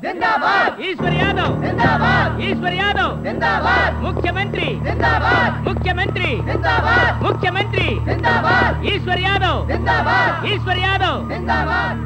जिंदाबाद ईश्वर यादव जिंदाबाद ईश्वर यादव जिंदाबाद मुख्यमंत्री जिंदाबाद मुख्यमंत्री जिंदाबाद मुख्यमंत्री जिंदाबाद ईश्वर यादव जिंदाबाद ईश्वर यादव जिंदाबाद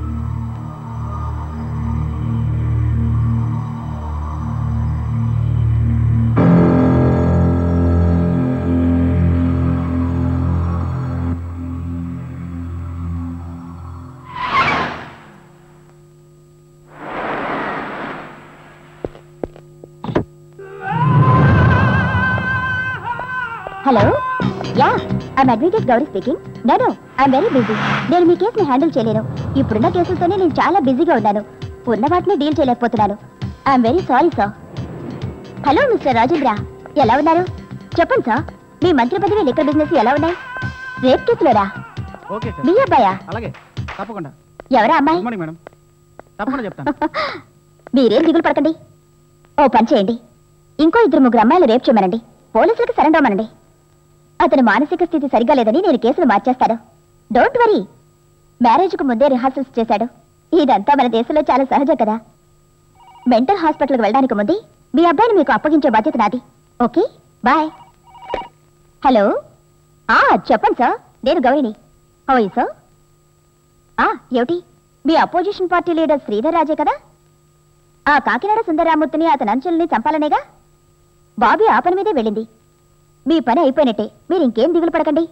hello ya I'm advocate Gauri speaking no I'm very busy నేను మీ కేసుని హ్యాండిల్ చేయలేను ఇప్పుడున్న కేసులతోనే నేను చాలా బిజీగా ఉన్నాను ఉన్న వాటిని డీల్ చేయలేకపోతున్నాను I'm very sorry sir hello mister Rajendra ఎలా ఉన్నారు చెప్పండి సార్ మీ మంత్రి పదవి లిక్కర్ బిజినెస్ ఎలా ఉన్నాయి రేప్ కేసులోరా ఓకే మీ అబ్బాయా అలాగే తప్పకుండా ఎవరా అమ్మాయి గుడ్ మార్నింగ్ మేడం తప్పకుండా చెప్తాను మీరేం దిగులు పడకండి ఓ పని చేయండి ఇంకో ఇద్దరు ముగ్గురు అమ్మాయిలు రేపు చేయమనండి పోలీసులకు సరెండర్ అవ్వమనండి అతని మానసిక స్థితి సరిగా లేదని నేను కేసులు మార్చేస్తాను డోంట్ వరీ మ్యారేజ్కు ముందే రిహార్సల్స్ చేశాడు ఇదంతా మన దేశంలో చాలా సహజం కదా మెంటల్ హాస్పిటల్కి వెళ్ళడానికి ముందే మీ అబ్బాయిని మీకు అప్పగించే బాధ్యత నాది ఓకే బాయ్ హలో ఆ చెప్పండి సార్ నేను గౌరిని హౌ సార్ ఆ ఏమిటి మీ opposition party leader Sridhar Raje కదా ఆ కాకినాడ సుందరరామూర్తిని అతని అంచెల్ని చంపాలనేగా బాబీ ఆ పని మీదే వెళ్ళింది మీ పని అయిపోయినట్టే మీరు ఇంకేం దిగులు పడకండి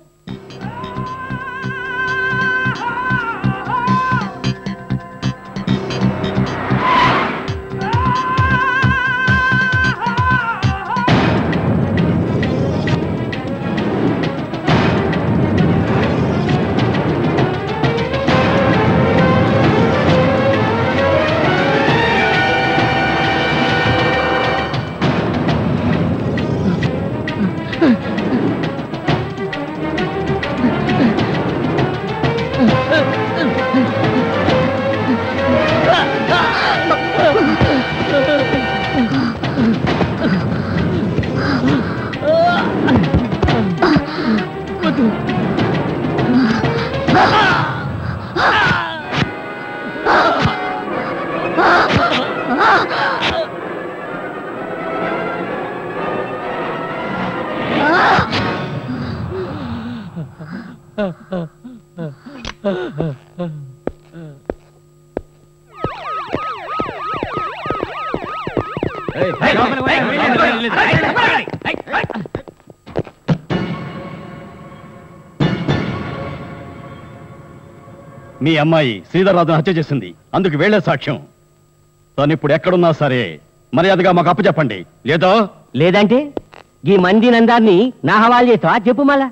మీ అమ్మాయి శ్రీధర్రాజును హత్య చేసింది అందుకు వేళ్లే సాక్ష్యం తను ఇప్పుడు ఎక్కడున్నా సరే మర్యాదగా మాకు అప్పచెప్పండి లేదో లేదంటే ఈ మంది నందాన్ని నా హవాలు చేస్తావా చెప్పు మళ్ళా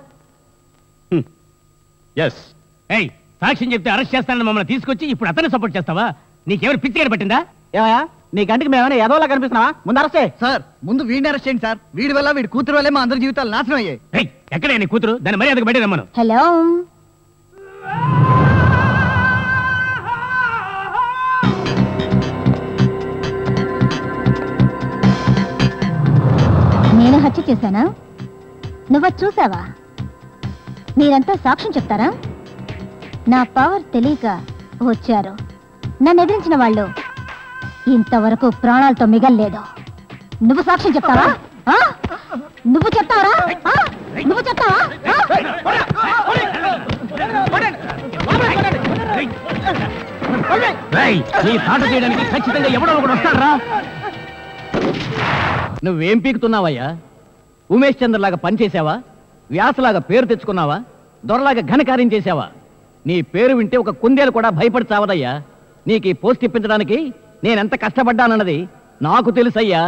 ఎస్ ఏయ్ సాక్ష్యం చెప్తే అరెస్ట్ చేస్తానని మమ్మల్ని తీసుకొచ్చి ఇప్పుడు అతన్ని సపోర్ట్ చేస్తావా నీకెవరు పిచ్చి పట్టిందా ఏమయ్యా నీ కంటికి మేమైనా ఏదోలా కనిపిస్తున్నావా ముందు అరెస్టే సార్ ముందు వీడిని అరెస్ట్ చేయండి సార్ వీడి వల్ల వీడి కూతురు వల్లే మా అందరి జీవితాలు నాశనం అయ్యాయి ఏయ్ ఎక్కడే నీ కూతురు దాని మర్యాదకు బయట రమ్మను హలో నేను హత్య చేశానా నువ్వు చూసావా మీరంతా సాక్ష్యం చెప్తారా నా పవర్ తెలియక వచ్చారు నన్ను ఎదిరించిన వాళ్ళు ఇంతవరకు ప్రాణాలతో మిగల్లేదు నువ్వు సాక్ష్యం చెప్తావా ఆ? నువ్వు చెప్తావరా ఆ? నువ్వు చెప్తావా ఆ? రేయ్, నీ తాట చేయడానికి ఖచ్చితంగా ఎవడో ఒకడు వస్తాడరా నువ్వేం పీకుతున్నావయ్యా ఉమేష్ చంద్రలాగా పనిచేసావా వ్యాసలాగా పేరు తెచ్చుకున్నావా దొరలాగా ఘనకార్యం చేశావా నీ పేరు వింటే ఒక కుందేలు కూడా భయపడి చావదయ్యా నీకు ఈ పోస్ట్ ఇప్పించడానికి నేనెంత కష్టపడ్డానన్నది నాకు తెలుసయ్యా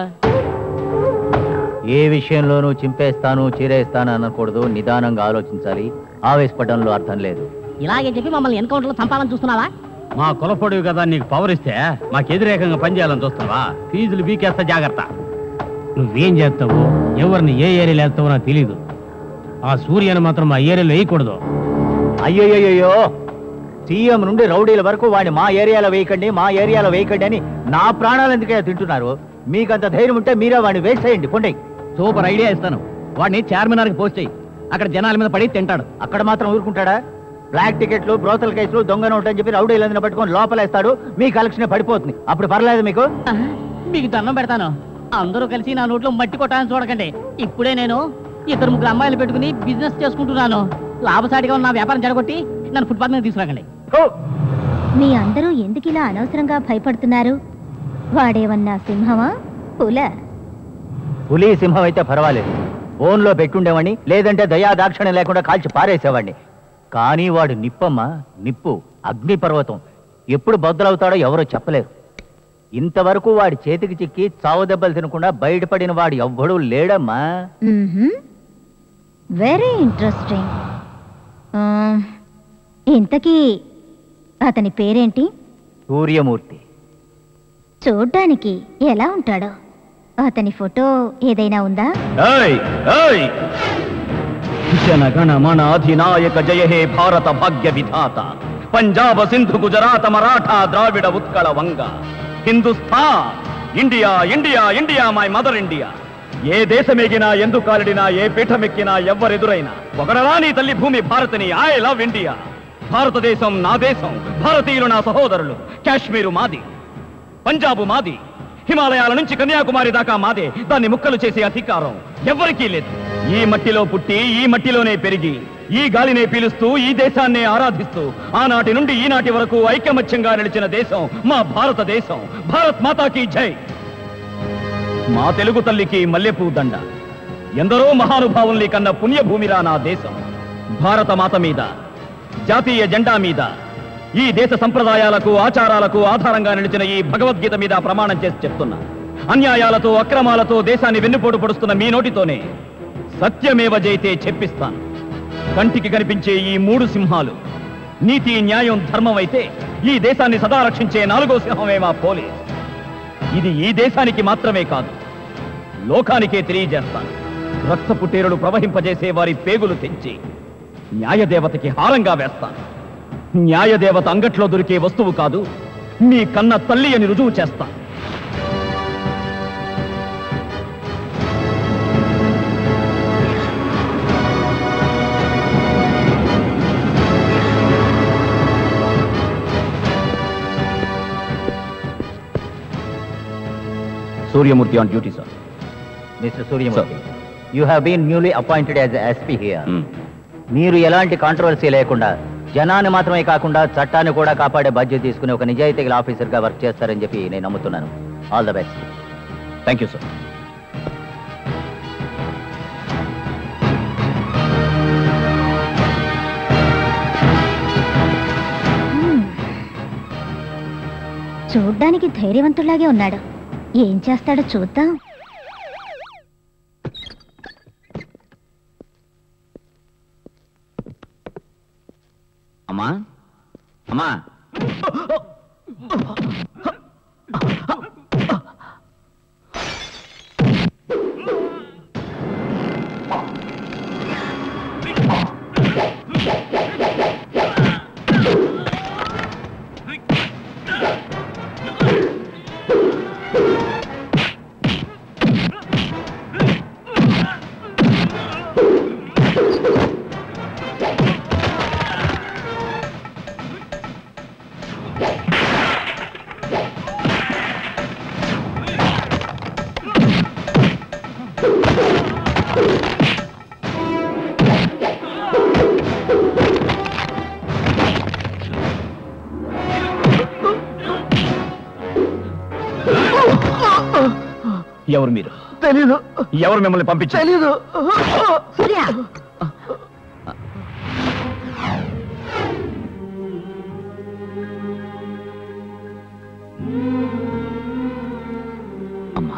ఏ విషయంలోనూ చింపేస్తాను చీరేస్తాను అనకూడదు నిదానంగా ఆలోచించాలి ఆవేశపడంలో అర్థం లేదు ఇలాగే చెప్పి మమ్మల్ని ఎన్కౌంటర్లో చంపాలని చూస్తున్నావా మా కులపొడివి కదా నీకు పవర్ ఇస్తే మాకు వ్యతిరేకంగా పనిచేయాలని చూస్తావా ఫీజులు బీకేస్తా జాగ్రత్త నువ్వేం చేస్తావు ఎవరిని ఏ ఏరియాలో వేస్తావో నాకు తెలీదు ఆ సూర్యను మాత్రం మా ఏరియాలో వేయకూడదు అయ్యోయ్యోయ్యో సీఎం నుండి రౌడీల వరకు వాడిని మా ఏరియాలో వేయకండి మా ఏరియాలో వేయకండి అని నా ప్రాణాలు ఎందుకయ్యా తింటున్నారు మీకంత ధైర్యం ఉంటే మీరే వాడిని వేస్ట్ చేయండి పొండి సూపర్ ఐడియా ఇస్తాను వాడిని చార్మినార్కి పోస్ట్ చేయి అక్కడ జనాల మీద పడి తింటాడు అక్కడ మాత్రం ఊరుకుంటాడా బ్లాక్ టికెట్లు బ్రోతల్ కేసులు దొంగ నోట్ అని చెప్పి రౌడీలందరిని పట్టుకొని లోపలేస్తాడు మీ కలెక్షన్ పడిపోతుంది అప్పుడు పర్లేదు మీకు ఆ, మీకు దండం పెడతాను అందరూ కలిసి నా నోట్లో మట్టి కొట్టాలని చూడకండి ఇప్పుడే నేను ఇద్దరు ముగ్గురు అమ్మాయిలు పెట్టుకుని బిజినెస్ చేసుకుంటున్నాను లాభసాటిగా ఉన్న నా వ్యాపారం జరగొట్టి నన్ను ఫుట్పాత్ మీద తీసుకురాకండి ఓ! మీ అందరూ ఎందుకు ఇలా అనవసరంగా భయపడుతున్నారు వాడేమన్నా సింహమా పుల పులి సింహం అయితే పర్వాలేదు ఫోన్లో పెట్టుండేవాడిని లేదంటే దయా దాక్షిణ్యం లేకుండా కాల్చి పారేసేవాడిని కానీ వాడు నిప్పమ్మ నిప్పు అగ్నిపర్వతం ఎప్పుడు బద్దలవుతాడో ఎవరో చెప్పలేరు ఇంతవరకు వాడి చేతికి చిక్కి చావు దెబ్బలు తినకుండా బయటపడిన వాడు ఎవ్వడూ లేడమ్మా వెరీ ఇంట్రెస్టింగ్ ఇంతకీ అతని పేరేంటి సూర్యమూర్తి చూడ్డానికి ఎలా ఉంటాడో అతని ఫోటో ఏదైనా ఉందా ఏయ్ ఏయ్ జనగణ మన అధినాయక జయ హే భారత భాగ్య విధాత Punjab Sindhu Gujarat Maratha Dravida Utkala Vanga Hindustan India India India my mother India ఏ దేశమెగినా ఎందు కాలిడినా ఏ పీఠమెక్కినా ఎవ్వరెదురైనా ఒకడరా నీ తల్లి భూమి భారతిని ఐ లవ్ ఇండియా భారతదేశం నా దేశం భారతీయులు నా సహోదరులు కాశ్మీరు మాది పంజాబు మాది హిమాలయాల నుంచి కన్యాకుమారి దాకా మాదే దాన్ని ముక్కలు చేసే అధికారం ఎవరికీ లేదు ఈ మట్టిలో పుట్టి ఈ మట్టిలోనే పెరిగి ఈ గాలినే పీలుస్తూ ఈ దేశాన్నే ఆరాధిస్తూ ఆనాటి నుండి ఈనాటి వరకు ఐకమత్యంగా నిలిచిన దేశం మా భారతదేశం భారత్ మాతాకి జై మా తెలుగు తల్లికి మల్లెపూ దండ ఎందరో మహానుభావుల్ని కన్న పుణ్యభూమిరా నా దేశం భారత మాత మీద జాతీయ జెండా మీద ఈ దేశ సంప్రదాయాలకు ఆచారాలకు ఆధారంగా నిలిచిన ఈ భగవద్గీత మీద ప్రమాణం చేసి చెప్తున్నా అన్యాయాలతో అక్రమాలతో దేశాన్ని వెన్నుపోటు పొడుస్తున్న మీ నోటితోనే సత్యమేవ జైతే చెప్పిస్తాను కంటికి కనిపించే ఈ మూడు సింహాలు నీతి న్యాయం ధర్మం అయితే ఈ దేశాన్ని సదా రక్షించే నాలుగో సింహమే మా పోలీస్ ఇది ఈ దేశానికి మాత్రమే కాదు లోకానికే తెలియజేస్తాను రక్తపు టేరులు ప్రవహింపజేసే వారి పేగులు తెంచి న్యాయదేవతకి హారంగా వేస్తాను న్యాయదేవత అంగట్లో దొరికే వస్తువు కాదు మీ కన్న తల్లి అని రుజువు చేస్తాను Suryamurthy on duty sir mister Suryamurthy you have been newly appointed as SP here Hmm. మీరు ఎలాంటి కాంట్రవర్సీ లేకుండా జనాన్ని మాత్రమే కాకుండా చట్టాన్ని కూడా కాపాడే బాధ్యత తీసుకుని ఒక నిజాయితీ గల ఆఫీసర్గా వర్క్ చేస్తారని చెప్పి నేను నమ్ముతున్నాను all the best thank you sir చూడ్డానికి ధైర్యవంతులాగే ఉన్నాడు ఏం చేస్తాడో చూద్దాం అమ్మా అమ్మా ఎవరు మీరు తెలీదు ఎవరు మిమ్మల్ని పంపించారు తెలీదు సూర్య అమ్మా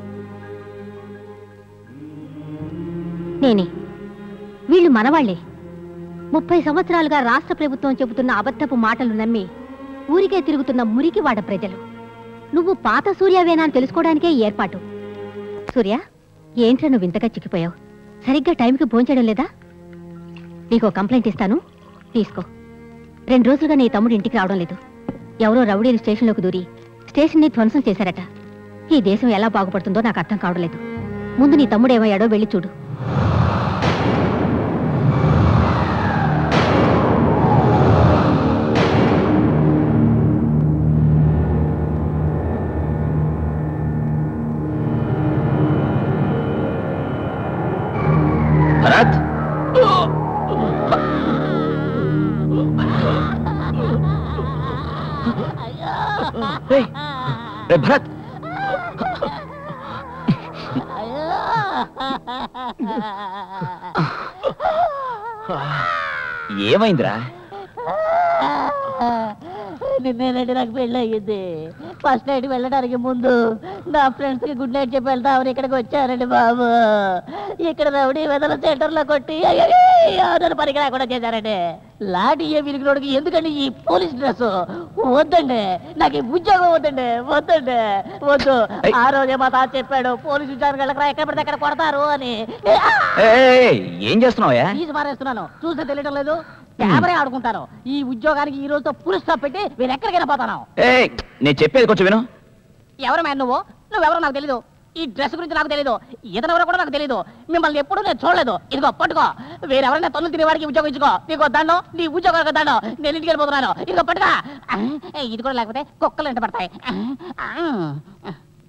నేనే వీళ్ళు మనవాళ్లే ముప్పై సంవత్సరాలుగా రాష్ట్ర ప్రభుత్వం చెబుతున్న అబద్ధపు మాటలు నమ్మి ఊరికే తిరుగుతున్న మురికివాడ ప్రజలు నువ్వు పాత సూర్యవేనా అని తెలుసుకోవడానికే ఈ ఏర్పాటు సూర్య ఏంట్రా నువ్వు ఇంతగా చిక్కిపోయావు సరిగ్గా టైంకి భోంచడం లేదా నీకో కంప్లైంట్ ఇస్తాను తీసుకో రెండు రోజులుగా నీ తమ్ముడు ఇంటికి రావడం లేదు ఎవరో రౌడీలు స్టేషన్లోకి దూరి స్టేషన్ని ధ్వంసం చేశారట ఈ దేశం ఎలా బాగుపడుతుందో నాకు అర్థం కావడం లేదు ముందు నీ తమ్ముడు ఏమయ్యాడో వెళ్ళి చూడు రే భరత్ ఏమైందిరా నిన్నేనండి నాకు పెళ్ళి అయ్యింది ఫస్ట్ నైట్ వెళ్ళడానికి ముందు నా ఫ్రెండ్స్ కి గుడ్ నైట్ చెప్పి వెళ్తామని ఇక్కడికి వచ్చానండి బాబు ఇక్కడ రౌడీ వెదల సెంటర్ లో కొట్టి నన్ను పనికి రాకుండా చేశారండి లాటి ఏ విరిగినోడికి ఎందుకండి ఈ పోలీస్ డ్రెస్ వద్దండి నాకు ఈ ఉద్యోగం వద్దండి వద్దండి వద్దు ఆ రోజే మా తాత చెప్పాడు పోలీస్ ఉద్యోగం వెళ్ళకరా ఎక్కడ పడితే అక్కడ కొడతారు అని ఏయ్, ఏం చేస్తున్నావయ్యా ఫీజు మారేస్తున్నాను చూస్తే తెలియటం లేదు కెమెరా ఆడుకుంటాను ఈ ఉద్యోగానికి ఈ రోజుతో ఫుల్ స్టాప్ పెట్టి నేను ఎక్కడికైనా పోతాను ఏయ్ నేను చెప్పేది కొంచెం విను ఎవరు మ్యాన్ నువ్వు నువ్వెవరో నాకు తెలీదు ఈ డ్రెస్ గురించి నాకు తెలీదు ఇతనెవరో కూడా నాకు తెలీదు మిమ్మల్ని ఎప్పుడూ నేను చూడలేదు ఇదిగో పట్టుకో వేరెవరైనా తొన్నులు తినేవాడికి ఉద్యోగం ఇచ్చుకో నీకు దండం నీ ఉద్యోగం దండం నేను ఇంటికి వెళ్ళిపోతున్నాను ఇదిగో పట్టుకో ఆ, ఇది కూడా లేకపోతే కుక్కలు వెంట పడతాయి ఆ, ఆ.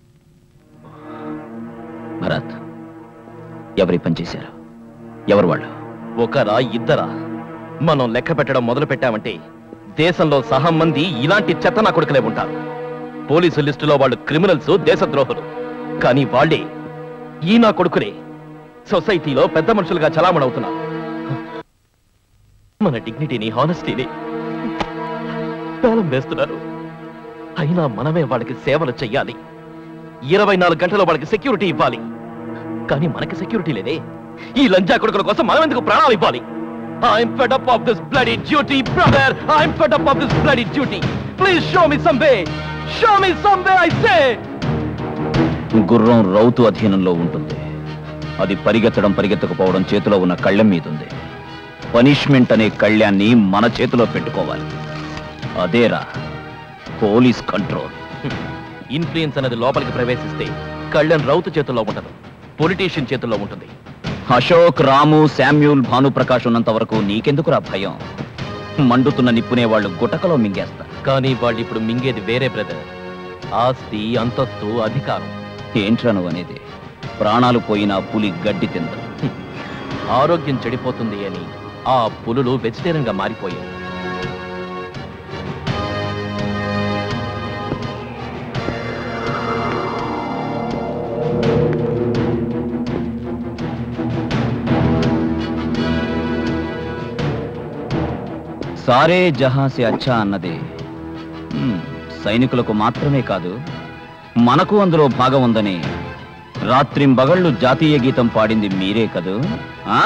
భరత్ ఎవరి పని చేశారు ఎవరు వాళ్ళు ఒకరా ఇద్దరా మనం లెక్క పెట్టడం మొదలు పెట్టామంటే దేశంలో సహా మంది ఇలాంటి చెత్త నా కొడుకులే ఉంటారు పోలీసు లిస్టులో వాళ్ళు క్రిమినల్స్ దేశద్రోహులు కానీ వాళ్ళే ఈ నా కొడుకులే సొసైటీలో పెద్ద మనుషులుగా చలామణవుతున్నారు మన డిగ్నిటీని హానెస్టీని తాళం వేస్తున్నారు అయినా మనమే వాళ్ళకి సేవలు చెయ్యాలి ఇరవై నాలుగు గంటలు వాళ్ళకి సెక్యూరిటీ ఇవ్వాలి కానీ మనకి సెక్యూరిటీ లేదే ఈ లంజా కొడుకుల కోసం మనం ఎందుకు ప్రాణాలు ఇవ్వాలి I'm fed up of this bloody duty, brother! I'm fed up of this bloody duty! Please show me some way! Show me some way, I say! గుర్రం రౌతు అధీనంలో ఉంటుంది అది పరిగెత్తడం పరిగెత్తకపోవడం చేతిలో ఉన్న కళ్ళెం మీద ఉంది పనిష్మెంట్ అనే కళ్యాన్ని మన చేతిలో పెట్టుకోవాలి అదేరా పోలీస్ కంట్రోల్ ఇన్ఫ్లుయెన్స్ అనేది లోపలికి ప్రవేశిస్తే కళ్యాణ్ రౌతు చేతుల్లో ఉండదు పొలిటీషియన్ చేతుల్లో ఉంటుంది అశోక్ రాము శామ్యూల్ భానుప్రకాష్ ఉన్నంత వరకు నీకెందుకురా భయం మండుతున్న నిప్పునే వాళ్ళు గుటకలో మింగేస్తారు కానీ వాళ్ళు ఇప్పుడు మింగేది వేరే బ్రదర్ ఆస్తి అంతస్తు అధికారం ఏంట్రా నువ్వు అనేది ప్రాణాలు పోయినా పులి గడ్డి తిందు ఆరోగ్యం చెడిపోతుంది అని ఆ పులులు వెజిటేరియన్ గా మారిపోయాయి సారే జహాసే అచ్చా అన్నది మ్మ్, సైనికులకు మాత్రమే కాదు మనకు అందులో భాగం ఉందని రాత్రింబగళ్ళు జాతీయ గీతం పాడింది మీరే కదూ ఆ?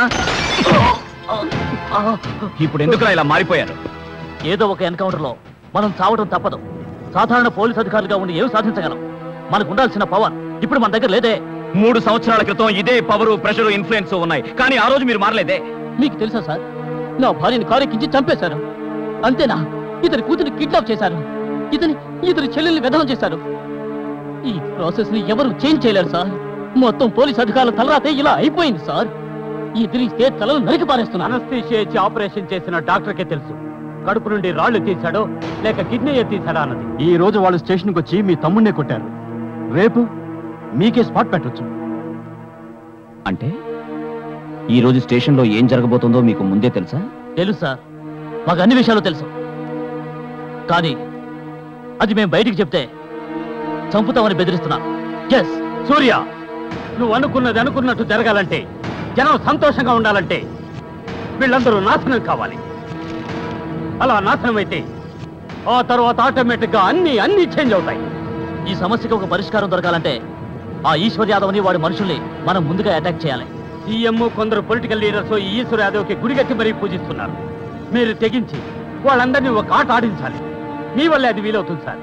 ఇప్పుడు ఎందుకు ఇలా మారిపోయారు ఏదో ఒక ఎన్కౌంటర్ లో మనం చావడం తప్పదు సాధారణ పోలీస్ అధికారులుగా ఉండి ఏం సాధించగలం మనకు ఉండాల్సిన పవర్ ఇప్పుడు మన దగ్గర లేదే మూడు సంవత్సరాల క్రితం ఇదే పవరు ప్రెషరు ఇన్ఫ్లుయెన్స్ ఉన్నాయి కానీ ఆ రోజు మీరు మారలేదే మీకు తెలుసా సార్ నా భార్యని కారెక్కించి చంపేశారు అంతేనా ఇతని కూతురు కిడ్నాప్ చేశారు ఇతని ఇతని చెల్లెల్ని విధం చేశారు ఈ ప్రాసెస్ ని ఎవరు చేంజ్ చేయలేరు సార్ మొత్తం పోలీస్ అధికారుల తలరాతే ఇలా అయిపోయింది సార్ ఎదిరిస్తే తలలు నరికి పారేస్తున్నారు అనస్థీషియా ఇచ్చి ఆపరేషన్ చేసిన డాక్టర్కే తెలుసు కడుపు నుండి రాళ్లు తీశాడో లేక కిడ్నీ తీశాడా అన్నది ఈ రోజు వాళ్ళు స్టేషన్కి వచ్చి మీ తమ్ముడినే కొట్టారు రేపు మీకే స్పాట్ పెట్టొచ్చు అంటే ఈ రోజు స్టేషన్లో ఏం జరగబోతుందో మీకు ముందే తెలుసా తెలుసు సార్ మాకు అన్ని విషయాలు తెలుసు కానీ అది మేము బయటికి చెప్తే చంపుతామని బెదిరిస్తున్నాం ఎస్ సూర్య నువ్వు అనుకున్నది అనుకున్నట్టు జరగాలంటే జనం సంతోషంగా ఉండాలంటే వీళ్ళందరూ నాశనం కావాలి అలా నాశనం అయితే ఆ తర్వాత ఆటోమేటిక్ గా అన్ని అన్ని చేంజ్ అవుతాయి ఈ సమస్యకి ఒక పరిష్కారం దొరకాలంటే ఆ ఈశ్వర్ యాదవ్ని వాడి మనుషుల్ని మనం ముందుగా అటాక్ చేయాలి సీఎం కొందరు పొలిటికల్ లీడర్స్ ఈ ఈశ్వర యాదవ్కి గుడిగట్టి మరీ పూజిస్తున్నారు మీరు తెగించి వాళ్ళందరినీ ఒక ఆట ఆడించాలి మీ వల్లే అది వీలవుతుంది సార్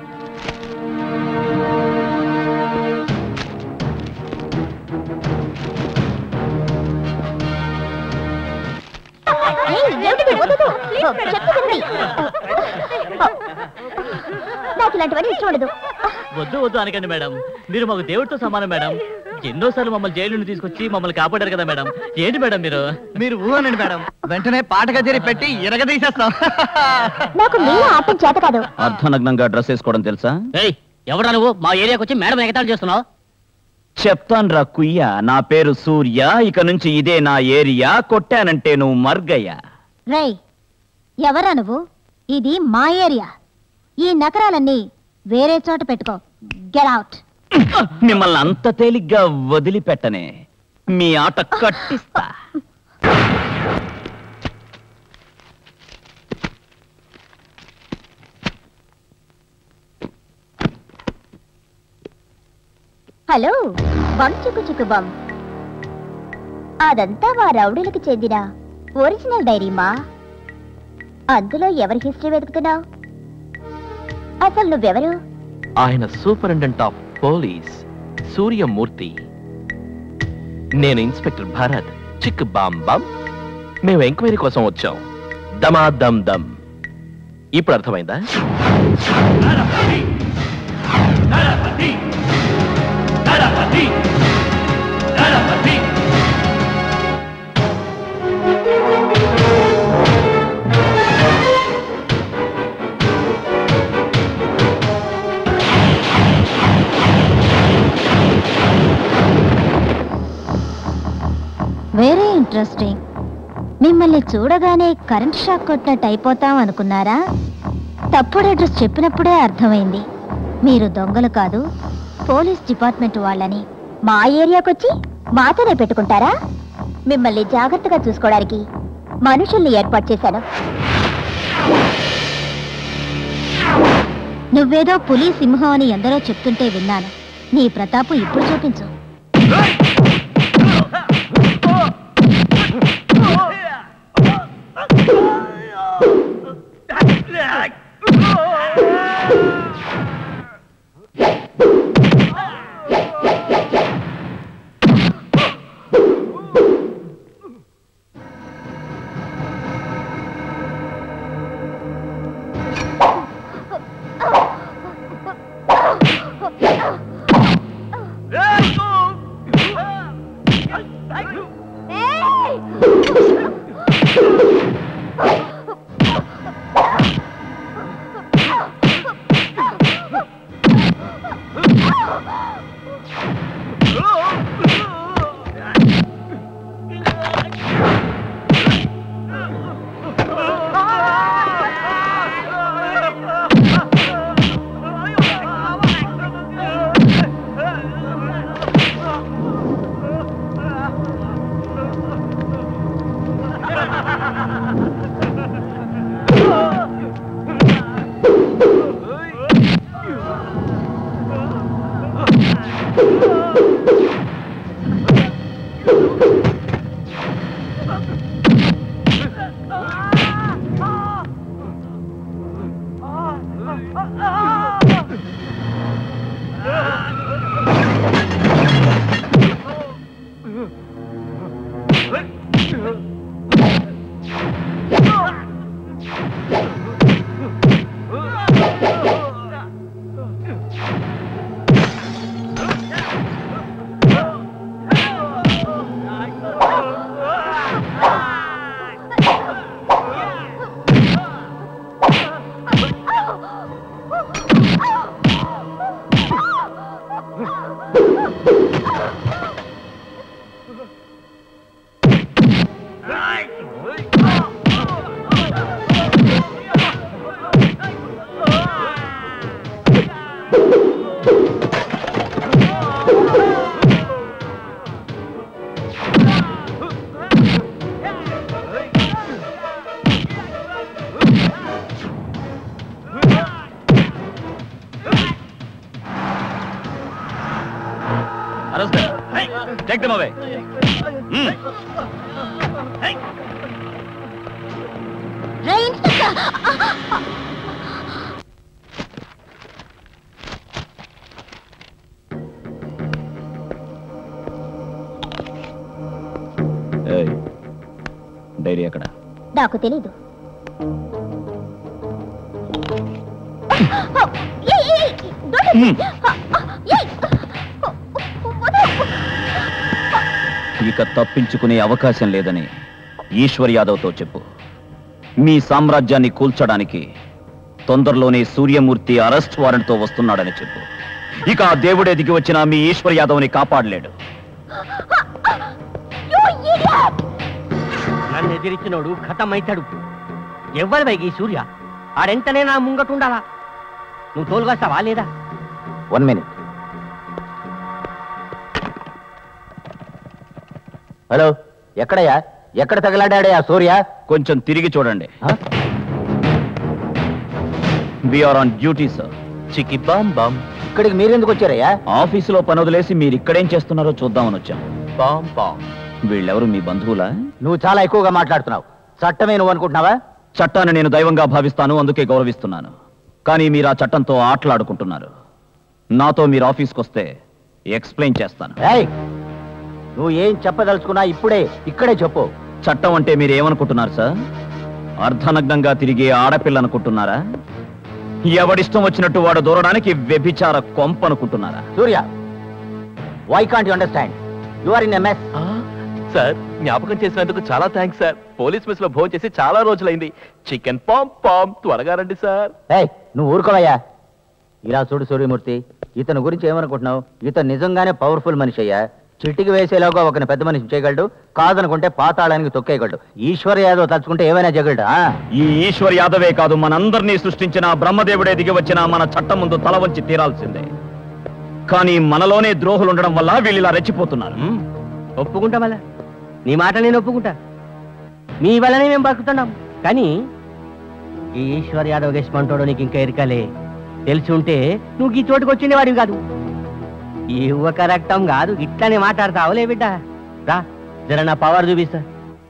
ఏయ్, ఏమిటి మీరు? వద్దు, వద్దు. చెప్పేది వినండి. నాకు ఇలాంటివన్నీ ఇష్టం ఉండదు వద్దు వద్దు అనకండి మేడం మీరు మాకు దేవుడితో సమానం మేడం ఎన్నోసార్లు మమ్మల్ని జైలు నుండి తీసుకొచ్చి మమ్మల్ని కాపాడారు కదా మేడం ఏంటి మేడం మీరు మీరు ఊహనండి మేడం వెంటనే పాట కచేరీ పెట్టి ఎరగదీసేస్తాం నాకు మీలో ఆటం చేత కాదు అర్ధనగ్నంగా డ్రెస్ వేసుకోవడం తెలుసా ఏయ్ ఎవడా నువ్వు మా ఏరియాకి వచ్చి మేడం ఎగతాళి చేస్తున్నావు చెప్తాను రా కుయ్య నా పేరు సూర్య ఇక నుంచి ఇదే నా ఏరియా కొట్టానంటే నువ్వు మర్గయ్యా రేయ్ ఎవరా నువ్వు ఇది మా ఏరియా ఈ నకరాలన్నీ వేరే చోట పెట్టుకో గెట్ అవుట్ మిమ్మల్ని అంత తేలిగ్గా వదిలిపెట్టనే మీ ఆట కట్టిస్తా హలో బమ్ చుకు చుకు బమ్ అదంతా మా రౌడీలకు చెందిన ఒరిజినల్ డైరీమా అందులో ఎవరి హిస్టరీ వెతుకుతున్నావు అసలు నువ్వెవరు ఆయన సూపరింటెండెంట్ ఆఫ్ పోలీస్ సూర్యమూర్తి నేను ఇన్స్పెక్టర్ భరత్ చిక్ బామ్ బామ్ మేము ఎంక్వైరీ కోసం వచ్చాం దమా దమ్ దమ్ ఇప్పుడు అర్థమైందా వెరీ ఇంట్రెస్టింగ్ మిమ్మల్ని చూడగానే కరెంట్ షాక్ కొట్టినట్టు అయిపోతాం అనుకున్నారా తప్పుడు అడ్రస్ చెప్పినప్పుడే అర్థమైంది మీరు దొంగలు కాదు పోలీస్ డిపార్ట్మెంట్ వాళ్ళని మా ఏరియాకొచ్చి మాతోనే పెట్టుకుంటారా మిమ్మల్ని జాగ్రత్తగా చూసుకోవడానికి మనుషుల్ని ఏర్పాటు చేశాను నువ్వేదో పులి సింహం అని ఎందరో చెప్తుంటే విన్నాను నీ ప్రతాపు ఇప్పుడు చూపించు Arrest them. Take them away. Hmm. ఏయ్, డైరీ ఎక్కడ నాకు తెలీదు హ్మ్. ఇక తప్పించుకునే అవకాశం లేదని ఈశ్వర్ యాదవ్తో చెప్పు మీ సామ్రాజ్యాన్ని కూల్చడానికి తొందరలోనే సూర్యమూర్తి అరెస్ట్ వారెంట్తో వస్తున్నాడని చెప్పు ఇక ఆ దేవుడే దిగి వచ్చిన మీ ఈశ్వర్ యాదవ్ని కాపాడలేడు నన్ను ఎదిరించినోడు ఖతమైతాడు ఎవ్వరి వైగి సూర్య ఆడెంటనే నా ముంగటుండాలా నువ్వు తోలుగాస్తావా లేదా వన్ మినిట్ హలో ఎక్కడయ్యా ఎక్కడ తగలాడాడే ఆ సూర్య కొంచెం తిరిగి చూడండి ఆర్ ఆన్ డ్యూటీ సార్ చికి బామ్ బామ్ ఇక్కడికి మీరెందుకు వచ్చారయ్యా ఆఫీసులో పని వదిలేసి మీరు ఇక్కడేం చేస్తున్నారో చూద్దామని వచ్చాం బామ్ బామ్ వీళ్ళెవరు మీ బంధువులా నువ్వు చాలా ఎక్కువగా మాట్లాడుతున్నావు చట్టమే నువ్వు అనుకుంటున్నావా చట్టాన్ని నేను దైవంగా భావిస్తాను అందుకే గౌరవిస్తున్నాను కానీ మీరు ఆ చట్టంతో ఆటలాడుకుంటున్నారు నాతో మీరు ఆఫీస్కి వస్తే ఎక్స్ప్లెయిన్ చేస్తాను ఏయ్ నువ్వు ఏం చెప్పదలుచుకున్నా ఇప్పుడే ఇక్కడే చెప్పు చట్టం అంటే మీరు ఏమనుకుంటున్నారు సార్ అర్ధనగ్నంగా తిరిగే ఆడపిల్ల అనుకుంటున్నారా ఎవడిష్టం వచ్చినట్టు వాడు దూరడానికి వ్యభిచార కొంప అనుకుంటున్నారా Surya why can't you understand you are in a mess sir జ్ఞాపకం చేసినందుకు చాలా థ్యాంక్స్ సార్ పోలీస్ మెస్ లో భోజనం చేసి చాలా రోజులైంది చికెన్ పామ్ పామ్ త్వరగా రండి సార్ ఏయ్ నువ్వు ఊరుకోవయ్యా ఇలా చూడు సూర్యమూర్తి ఇతని గురించి ఏమనుకుంటున్నావు ఇతను నిజంగానే పవర్ఫుల్ మనిషి అయ్యా చిట్టికి వేసేలాగా ఒకని పెద్ద మనిషి చేయగలడు కాదనుకుంటే పాతాళానికి తొక్కేయగలడు ఈశ్వర యాదవ్ తలుచుకుంటే ఏమైనా చేయగలడు ఆ? ఈ ఈశ్వర్ యాదవే కాదు మనందరినీ సృష్టించిన బ్రహ్మదేవుడే దిగి వచ్చిన మన చట్టం ముందు తల వంచి తీరాల్సిందే కానీ మనలోనే ద్రోహులు ఉండడం వల్ల వీళ్ళు ఇలా రెచ్చిపోతున్నారు ఒప్పుకుంటా మళ్ళా నీ మాట నేను ఒప్పుకుంటా మీ వల్లనే మేము బతుకుతున్నాం కానీ ఈ ఈశ్వర్ యాదవ్ గెస్మంటోడు నీకు ఇంకా ఎరకలే తెలిసి ఉంటే నువ్వు ఈ చోటుకు వచ్చిండేవాడివి కాదు ఈ యువక రక్తం కాదు ఇట్లానే మాట్లాడతావులే బిడ్డ రా జర నా పవర్ చూపిస్తా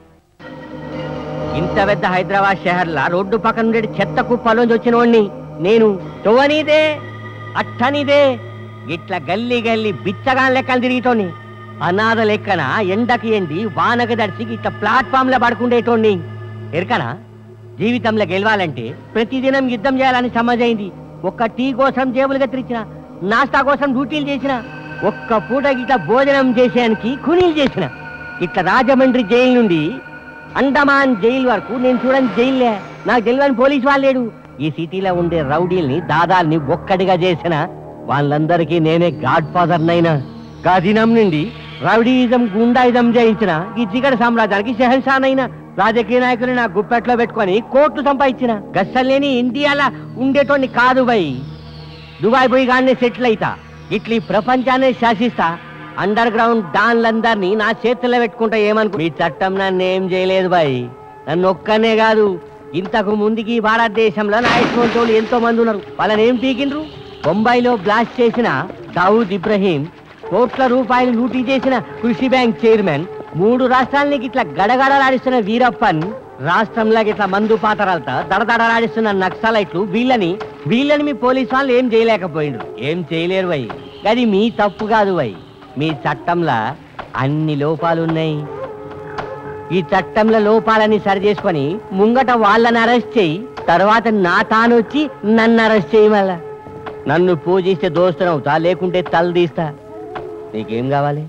ఇంత పెద్ద హైదరాబాద్ షహర్లా రోడ్డు పక్కన ఉండే చెత్త కుప్పలోంచి వచ్చిన వాడిని నేను తువ్వనీదే అట్టనిదే ఇట్లా గల్లీ గల్లీ బిచ్చగాన్ లెక్కలు తిరిగితోని అనాథ లెక్కన ఎండకి ఎండి వానకి దడిసి ఇట్లా ప్లాట్ఫామ్ లో పడుకుండేటోడిని ఎరకనా జీవితంలో గెలవాలంటే ప్రతిదినం యుద్ధం చేయాలని సమజైంది ఒక్క టీ కోసం జేబులు కత్తిరించిన నాస్తా కోసం డ్యూటీలు చేసిన ఒక్క పూట ఇట్లా భోజనం చేసేయానికి కునీలు చేసిన ఇట్లా రాజమండ్రి జైలు నుండి అండమాన్ జైలు వరకు నేను చూడని జైల్లే నాకు తెలియని పోలీస్ వాళ్ళు లేడు ఈ సిటీలో ఉండే రౌడీల్ని దాదాల్ని ఒక్కడిగా చేసిన వాళ్ళందరికీ నేనే గాడ్ ఫాదర్ నైనా దినం నుండి రౌడీయిజం గుండాయిజం జయించిన ఈ చిగడ సామ్రాజ్యానికి షహన్షానైనా రాజకీయ నాయకుని నా గుప్పెట్లో పెట్టుకొని కోట్లు సంపాదించిన గస్సలేని ఇండియాలో ఉండేటోని కాదు బై దుబాయ్ పోయి గానే సెటిల్ అయితా ఇట్లీ ప్రపంచాన్ని శాసిస్తా అండర్ గ్రౌండ్ డాన్లందరినీ నా చేతుల్లో పెట్టుకుంటా ఏమనుకో మీ చట్టం నన్ను ఏం చేయలేదు బాయ్ నన్ను ఒక్కనే కాదు ఇంతకు ముందుకి ఈ భారతదేశంలో నా ఇటువంటి ఎంతో మంది ఉన్నారు వాళ్ళని ఏం పీకిండ్రు బొంబాయిలో బ్లాస్ట్ చేసిన దావుద్ ఇబ్రహీం కోట్ల రూపాయలు లూటీ చేసిన కృషి బ్యాంక్ చైర్మన్ మూడు రాష్ట్రాలకి ఇట్లా గడగడలాడిస్తున్న వీరప్పన్ రాష్ట్రంలో ఇట్లా మందు పాతరాలతో దడదడలాడిస్తున్న నక్సలైట్లు వీళ్ళని వీళ్ళని మీ పోలీస్ వాళ్ళు ఏం చేయలేకపోయిండ్రు ఏం చేయలేరు వై అది మీ తప్పు కాదు వై మీ చట్టంలో అన్ని లోపాలు ఉన్నాయి ఈ చట్టంలో లోపాలని సరి చేసుకొని ముంగట వాళ్ళని అరెస్ట్ చేయి తర్వాత నా తాను వచ్చి నన్ను అరెస్ట్ చేయి మళ్ళా నన్ను పూజిస్తే దోస్తునవుతా లేకుంటే తల తీస్తా నీకేం కావాలి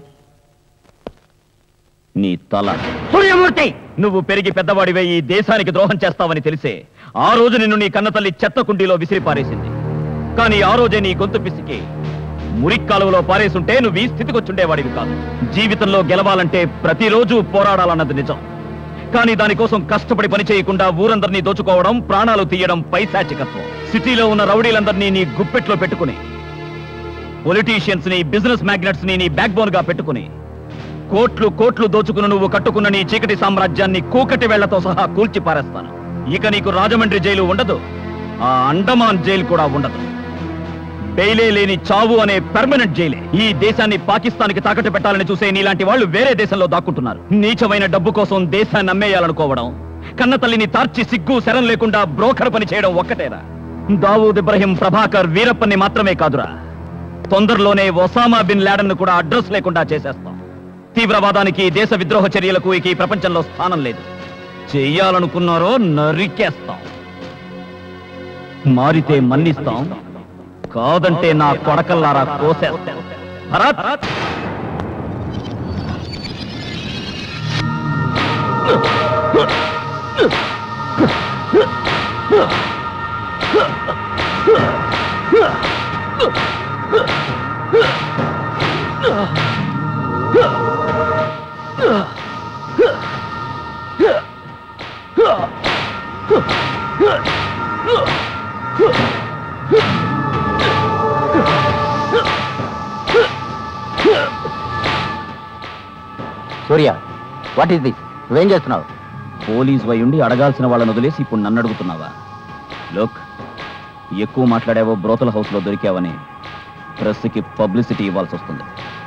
నీ తల సూర్యమూర్తి నువ్వు పెరిగి పెద్దవాడివే ఈ దేశానికి ద్రోహం చేస్తావని తెలిసే ఆ రోజు నిన్ను నీ కన్నతల్లి చెత్త కుండీలో విసిరి పారేసింది కానీ ఆ రోజే నీ గొంతు పిసికి మురిక్కాలువలో పారేసుంటే నువ్వు ఈ స్థితికి వచ్చుండేవాడివి కాదు జీవితంలో గెలవాలంటే ప్రతిరోజు పోరాడాలన్నది నిజం కానీ దానికోసం కష్టపడి పని చేయకుండా ఊరందరినీ దోచుకోవడం ప్రాణాలు తీయడం పైశాచికత్వం సిటీలో ఉన్న రౌడీలందరినీ నీ గుప్పెట్లో పెట్టుకుని పొలిటీషియన్స్ ని బిజినెస్ మ్యాగ్నెట్స్ ని నీ బ్యాక్ బోన్ గా పెట్టుకుని కోట్లు కోట్లు దోచుకుని నువ్వు కట్టుకున్న నీ చీకటి సామ్రాజ్యాన్ని కూకటి వేళ్లతో సహా కూల్చి పారేస్తాను ఇక నీకు రాజమండ్రి జైలు ఉండదు ఆ అండమాన్ జైలు కూడా ఉండదు బెయిలే లేని చావు అనే పెర్మనెంట్ జైలే ఈ దేశాన్ని పాకిస్తాన్కి తాకట్టు పెట్టాలని చూసే నీలాంటి వాళ్ళు వేరే దేశంలో దాక్కుంటున్నారు నీచమైన డబ్బు కోసం దేశాన్ని అమ్మేయాలనుకోవడం కన్న తల్లిని తార్చి సిగ్గు శరం లేకుండా బ్రోకర్ పని చేయడం ఒక్కటేరా దావూద్ ఇబ్రహీం ప్రభాకర్ వీరప్పని మాత్రమే కాదురా తొందరలోనే ఒసామా బిన్ లాడన్ కూడా అడ్రస్ లేకుండా చేసేస్తాం తీవ్రవాదానికి దేశ విద్రోహ చర్యలకు ఇక ఈ ప్రపంచంలో స్థానం లేదు చెయ్యాలనుకున్నారో నరికేస్తాం మారితే మన్నిస్తాం కాదంటే నా కొడకల్లారా కోసేస్తాం Bharat Huh! Surya what is this నువ్వేం చేస్తున్నావు పోలీస్ వై ఉండి అడగాల్సిన వాళ్ళని వదిలేసి ఇప్పుడు నన్ను అడుగుతున్నావా లోక్ ఎక్కువ మాట్లాడావో బ్రోతల హౌస్లో దొరికావని ప్రెస్కి పబ్లిసిటీ ఇవ్వాల్సి వస్తుంది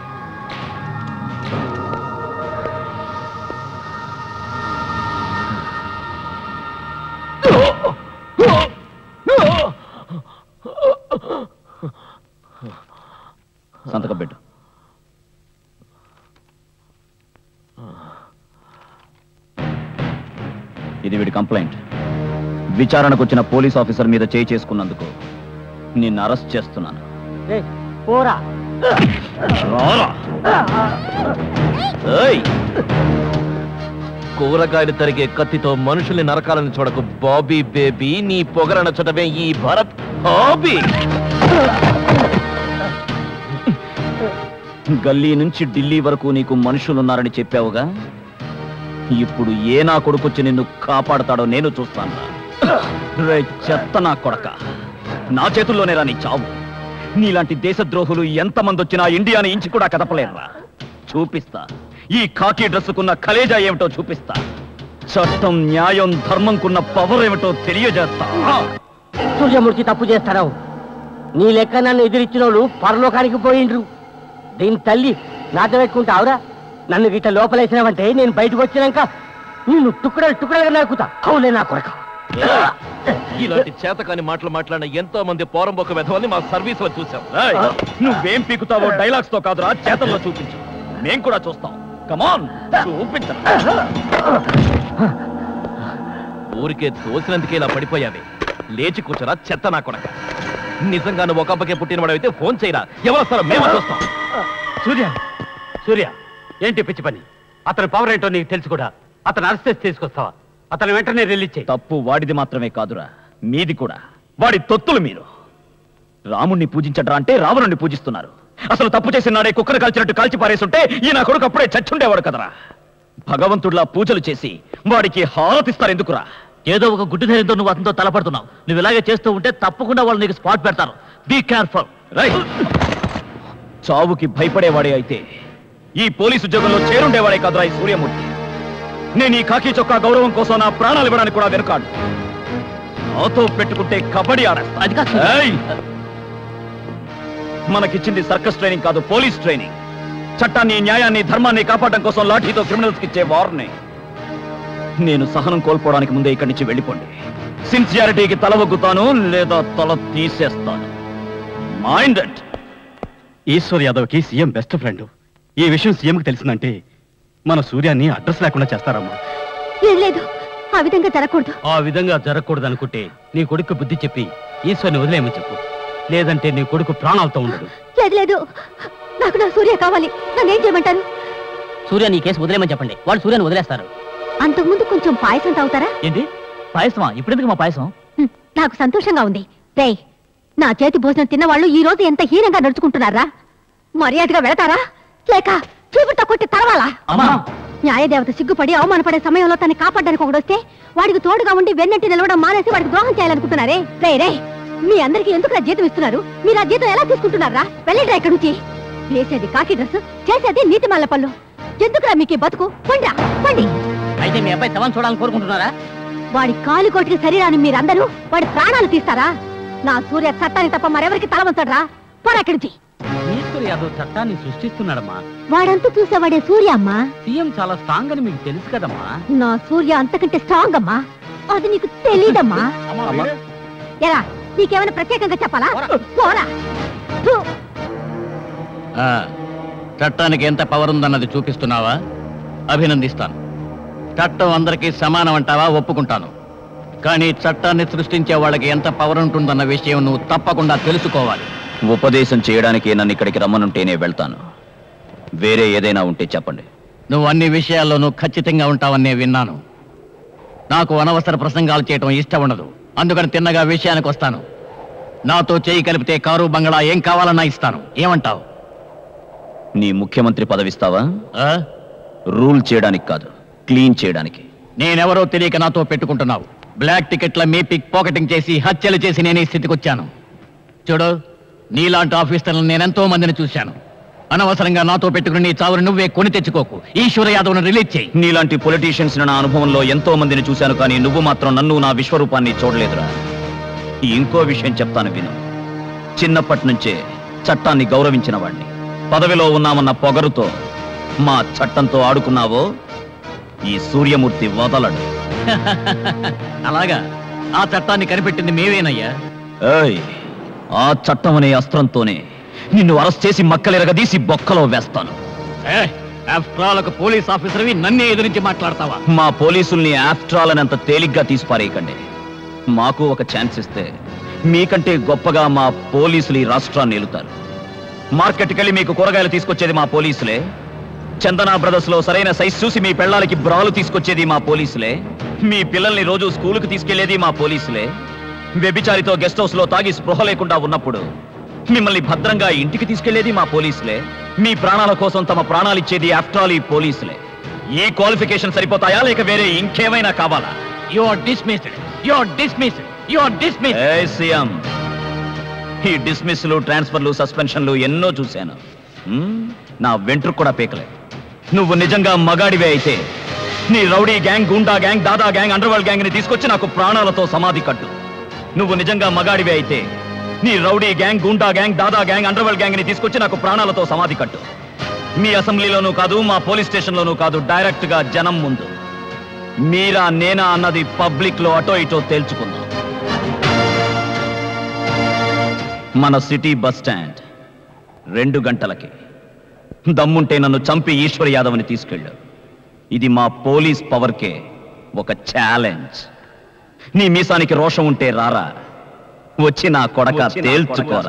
సంతకం పెట్టు ఇది వీడి కంప్లైంట్ విచారణకు వచ్చిన పోలీస్ ఆఫీసర్ మీద చేయి చేసుకున్నందుకు నిన్ను అరెస్ట్ చేస్తున్నాను పోరా రారా. ఏయ్! కూరగాయలు తరిగే కత్తితో మనుషుల్ని నరకాలని చూడకు బాబీ బేబీ నీ పొగరనచటమే ఈ భరత్ హాబీ గల్లీ నుంచి ఢిల్లీ వరకు నీకు మనుషులున్నారని చెప్పావుగా ఇప్పుడు ఏ నా కొడుకొచ్చి నిన్ను కాపాడతాడో నేను చూస్తాను రే చెత్త నా కొడక నా చేతుల్లోనే రా నీ చావు నీలాంటి దేశద్రోహులు ఎంతమంది వచ్చినా ఇండియాని ఇంచి కూడా కదపలేరురా చూపిస్తా ఈ కాకి డ్రెస్సుకున్న కలేజా ఏమిటో చూపిస్తా చట్టం న్యాయం ధర్మంకున్న పవర్ ఏమిటో తెలియజేస్తా సూర్యమూర్తి తప్పు చేస్తారావు నీ లెక్క నన్ను ఎదిరించిన వాళ్ళు పరలోకానికి పోయిండ్రు దీని తల్లి నాతో పెట్టుకుంటావురా నన్ను గిట్ట లోపలేసినావంటే నేను బయటకు వచ్చినాక నిన్ను టుక్కడలు టుక్కడలుగా నరుకుతా అవులే నా కొరక ఇలాంటి చేతకాని మాటలు మాట్లాడిన ఎంతో మంది పోరంబొక్క వెధవల్ని మా సర్వీస్ లో చూసాం ఏయ్, నువ్వేం పీకుతావో డైలాగ్స్ తో కాదురా చేతల్లో చూపించు మేం కూడా చూస్తాం కమాన్ చూపించు ఊరికే తోసినందుకే ఇలా పడిపోయావి లేచి కూర్చోరా చెత్త నా కొడక నిజంగా నువ్వు ఒక అబ్బకే పుట్టినవాడైతే ఫోన్ చేయరా ఎవరు వస్తారో మేము చూస్తాం సూర్య సూర్య ఏంటి పిచ్చి పని అతని పవర్ ఏంటో నీకు తెలుసు కూడా అతను అరెస్ట్ చేసి తీసుకొస్తావా అతను వెంటనే రిలీజ్ చేయి తప్పు వాడిది మాత్రమే కాదురా మీది కూడా వాడి తొత్తులు మీరు రాముణ్ణి పూజించడ్రా అంటే రావణుణ్ణి పూజిస్తున్నారు అసలు తప్పు చేసిన నాడే కుక్కను కాల్చినట్టు కాల్చి పారేసుంటే ఈ నా కొడుకు అప్పుడే చచ్చుండేవాడు కదరా భగవంతుడిలా పూజలు చేసి వాడికి హారతిస్తారు ఎందుకురా ఏదో ఒక గుడ్డి ధైర్యంతో నువ్వు అతనితో తలపడుతున్నావు నువ్వు ఇలాగే చేస్తూ ఉంటే తప్పకుండా వాళ్ళు నీకు స్పాట్ పెడతారు బీ కేర్ఫుల్ రైట్ చావుకి భయపడేవాడే అయితే ఈ పోలీసు ఉద్యోగంలో చేరుండేవాడే కాదురా ఈ సూర్యమూర్తి నేను ఈ కాకి చొక్కా గౌరవం కోసం నా ప్రాణాలు ఇవ్వడానికి కూడా వెనుకాడు నాతో పెట్టుకుంటే కబడ్డీ ఆడేస్తా అది కాదు. ఏయ్! మనకిచ్చింది సర్కస్ ట్రైనింగ్ కాదు పోలీస్ ట్రైనింగ్ చట్టాన్ని న్యాయాన్ని ధర్మాన్ని కాపాడడం కోసం లాఠీతో క్రిమినల్స్ ఇచ్చే వార్ని నేను సహనం కోల్పోవడానికి ముందే ఇక్కడి నుంచి వెళ్ళిపోండి సిన్సియారిటీకి తల ఒగ్గుతాను లేదా తల తీసేస్తాను మైండెడ్ ఈశ్వర్ యాదవ్కి సీఎం బెస్ట్ ఫ్రెండ్ ఈ విషయం సీఎంకి తెలిసిందంటే మన సూర్యాన్ని అడ్రస్ లేకుండా చేస్తారమ్మా లేదు లేదు ఆ విధంగా జరగకూడదు ఆ విధంగా జరగకూడదు అనుకుంటే నీ కొడుకు బుద్ధి చెప్పి ఈశ్వర్ని వదిలేయమని చెప్పు లేదంటే నీ కొడుకు ప్రాణాలతో ఉండడు లేదు లేదు నాకు నా సూర్య కావాలి నన్నేం చేయమంటారు సూర్య నీ కేసు వదిలేమని చెప్పండి వాళ్ళు సూర్యని వదిలేస్తారు అంతకుముందు కొంచెం పాయసం తాగుతారా ఏంటి పాయసమా ఇప్పుడెందుకు మా పాయసం హ్మ్, నాకు సంతోషంగా ఉంది రేయ్ నా చేతి భోజనం తిన్నవాళ్ళు ఈ రోజు ఎంత హీనంగా నడుచుకుంటున్నారా మర్యాదగా వెళతారా లేక చీపురుతో కొట్టి తరవాలా అమ్మా న్యాయదేవత సిగ్గుపడి అవమానపడే సమయంలో తనని కాపాడడానికి ఒకడు వస్తే వాడికి తోడుగా ఉండి వెన్నట్టి నిలవడం మానేసి వాడికి ద్రోహం చేయాలనుకుంటున్నారే రే రే మీ అందరికి ఎందుకు నా జీతం ఇస్తున్నారు మీరు ఆ జీతం ఎలా తీసుకుంటున్నారా వెళ్ళండి ఇక్కడి నుంచి వేసేది కాకి డ్రెస్ చేసేది నీతి మల్ల పళ్ళు ఎందుకురా మీకు ఈ బతుకు పండ్రా పండి అయితే మీ అబ్బాయి శవం చూడాలని కోరుకుంటున్నారా వాడి కాలు కొట్టిన శరీరాన్ని మీరందరూ వాడి ప్రాణాలు తీస్తారా నా సూర్య చట్టాన్ని తప్ప మరెవరికి తల వంచడరా పోరా ఇక్కడి నుంచి ఈశ్వర్ యాదవ్ చట్టాన్ని సృష్టిస్తున్నాడమ్మా వాడంతా చూసేవాడే సూర్య అమ్మా సీఎం చాలా స్ట్రాంగ్ అని మీకు తెలుసు కదమ్మా నా సూర్య అంతకంటే స్ట్రాంగ్ అమ్మా అది నీకు తెలీదమ్మా ఎరా నీకేమైనా ప్రత్యేకంగా చెప్పాలా పోరా థు. ఆ, చట్టానికి ఎంత పవర్ ఉందన్నది చూపిస్తున్నావా అభినందిస్తాను చట్టం అందరికీ సమానం అంటావా ఒప్పుకుంటాను కానీ చట్టాన్ని సృష్టించే వాళ్ళకి ఎంత పవర్ ఉంటుందన్న విషయం నువ్వు తప్పకుండా తెలుసుకోవాలి ఉపదేశం చేయడానికి నన్ను ఇక్కడికి రమ్మనుంటేనే వెళ్తాను వేరే ఏదైనా ఉంటే చెప్పండి నువ్వు అన్ని విషయాల్లోనూ ఖచ్చితంగా ఉంటావని నేను విన్నాను నాకు అనవసర ప్రసంగాలు చేయటం ఇష్టం ఉండదు అందుకని తిన్నగా విషయానికి వస్తాను నాతో చేయి కలిపితే కారు బంగళా ఏం కావాలన్నా ఇస్తాను ఏమంటావు నీ ముఖ్యమంత్రి పదవిస్తావా ఆ? రూల్ చేయడానికి కాదు క్లీన్ చేయడానికి నేనెవరో తెలియక నాతో పెట్టుకుంటున్నావు బ్లాక్ టికెట్ల మీ పిక్ పాకెటింగ్ చేసి హత్యలు చేసి నేను ఈ స్థితికి వచ్చాను చూడు నీలాంటి ఆఫీసర్లను నేనెంతో మందిని చూశాను అనవసరంగా నాతో పెట్టుకుని నీ చావును నువ్వే కొని తెచ్చుకోకు ఈశ్వర యాదవ్ను రిలీజ్ చేయి నీలాంటి పొలిటీషియన్స్ నా అనుభవంలో ఎంతో మందిని చూశాను కానీ నువ్వు మాత్రం నన్ను నా విశ్వరూపాన్ని చూడలేదురా ఇంకో విషయం చెప్తాను విను చిన్నప్పటి నుంచే చట్టాన్ని గౌరవించిన వాడిని పదవిలో ఉన్నామన్న పొగరుతో మా చట్టంతో ఆడుకున్నావో ఈ సూర్యమూర్తి వదలడు అలాగా ఆ చట్టాన్ని కనిపెట్టింది మేవేనయ్యా ఏయ్ ఆ చట్టం అనే అస్త్రంతోనే నిన్ను అరెస్ట్ చేసి మక్కలెరగదీసి బొక్కలో వేస్తాను ఆఫ్టర్ ఆల్ ఒక పోలీస్ ఆఫీసర్వి నన్నే ఎదురించి మాట్లాడతావా మా పోలీసుల్ని ఆఫ్ట్రాల్ అని అంత తేలిగ్గా తీసి పారేయకండి మాకు ఒక ఛాన్స్ ఇస్తే మీకంటే గొప్పగా మా పోలీసులు ఈ రాష్ట్రాన్ని ఏలుతారు మార్కెట్కి వెళ్ళి మీకు కూరగాయలు తీసుకొచ్చేది మా పోలీసులే చందన బ్రదర్స్ లో సరైన సైజ్ చూసి మీ పెళ్ళాలకి బ్రాలు తీసుకొచ్చేది మా పోలీసులే మీ పిల్లల్ని రోజు స్కూలుకు తీసుకెళ్లేది మా పోలీసులే వ్యభిచారితో గెస్ట్ హౌస్ లో తాగి స్పృహ లేకుండా ఉన్నప్పుడు మిమ్మల్ని భద్రంగా ఇంటికి తీసుకెళ్లేది మా పోలీసులే మీ ప్రాణాల కోసం తమ ప్రాణాలిచ్చేది ఆఫ్టర్ ఆల్ ఈ పోలీసులే ఈ క్వాలిఫికేషన్ సరిపోతాయా లేక వేరే ఇంకేమైనా కావాలా you are dismissed you are dismissed you are dismissed ఏయ్ సీఎం ఈ డిస్మిస్లు ట్రాన్స్ఫర్లు సస్పెన్షన్లు ఎన్నో చూశాను హ్మ్? నా వెంట్రుకు కూడా పీకలే నువ్వు నిజంగా మగాడివే అయితే నీ rowdy gang goonda gang dada gang underworld gang ని తీసుకొచ్చి నాకు ప్రాణాలతో సమాధి కట్టు నువ్వు నిజంగా మగాడివే అయితే నీ rowdy gang goonda gang dada gang underworld gang ని తీసుకొచ్చి నాకు ప్రాణాలతో సమాధి కట్టు మీ అసెంబ్లీలోనూ కాదు మా పోలీస్ స్టేషన్లోనూ కాదు డైరెక్ట్ గా జనం ముందు మీరా నేనా అన్నది పబ్లిక్ లో అటో ఇటో తేల్చుకుందాం మన సిటీ బస్ స్టాండ్ రెండు గంటలకి దమ్ముంటే నన్ను చంపి ఈశ్వర్ యాదవ్ని తీసుకెళ్ళు ఇది మా పోలీస్ పవర్కే ఒక ఛాలెంజ్ నీ మీసానికి రోషం ఉంటే రారా వచ్చి నా కొడక తేల్చుకోరా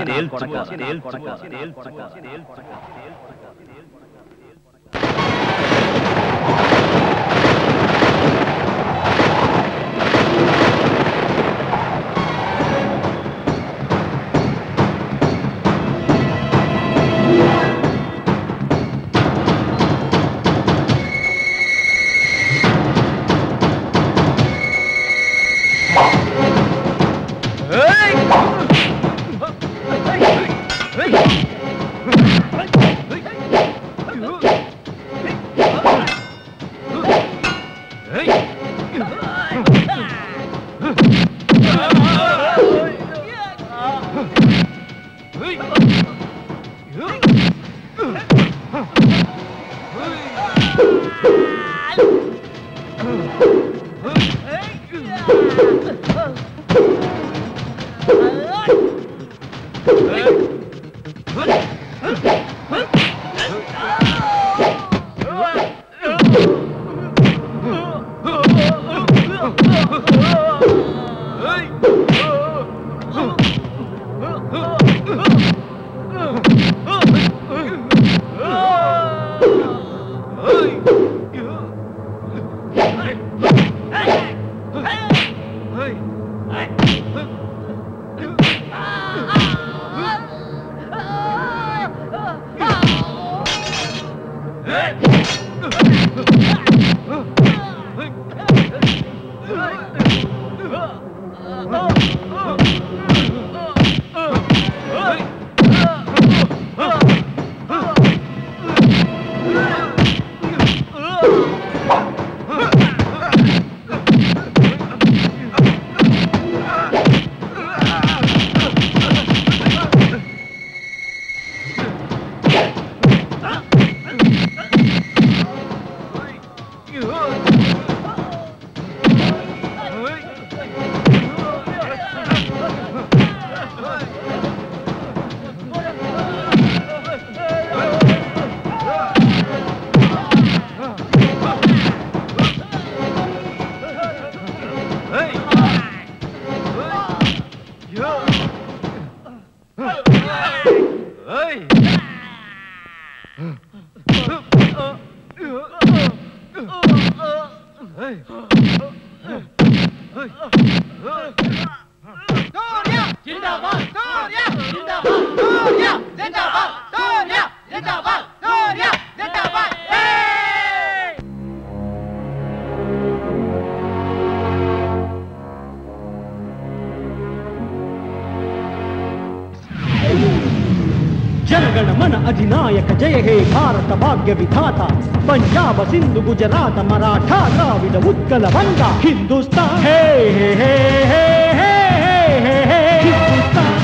జనగణ మన అధినాయక జయ హే భారత భాగ్య విధాత పంజాబ సింధు గుజరాత మరాఠా ద్రావిడ ఉత్కల వంగ హిందుస్థాన్ హే హే హే హే హే హే హే హే హిందుస్థాన్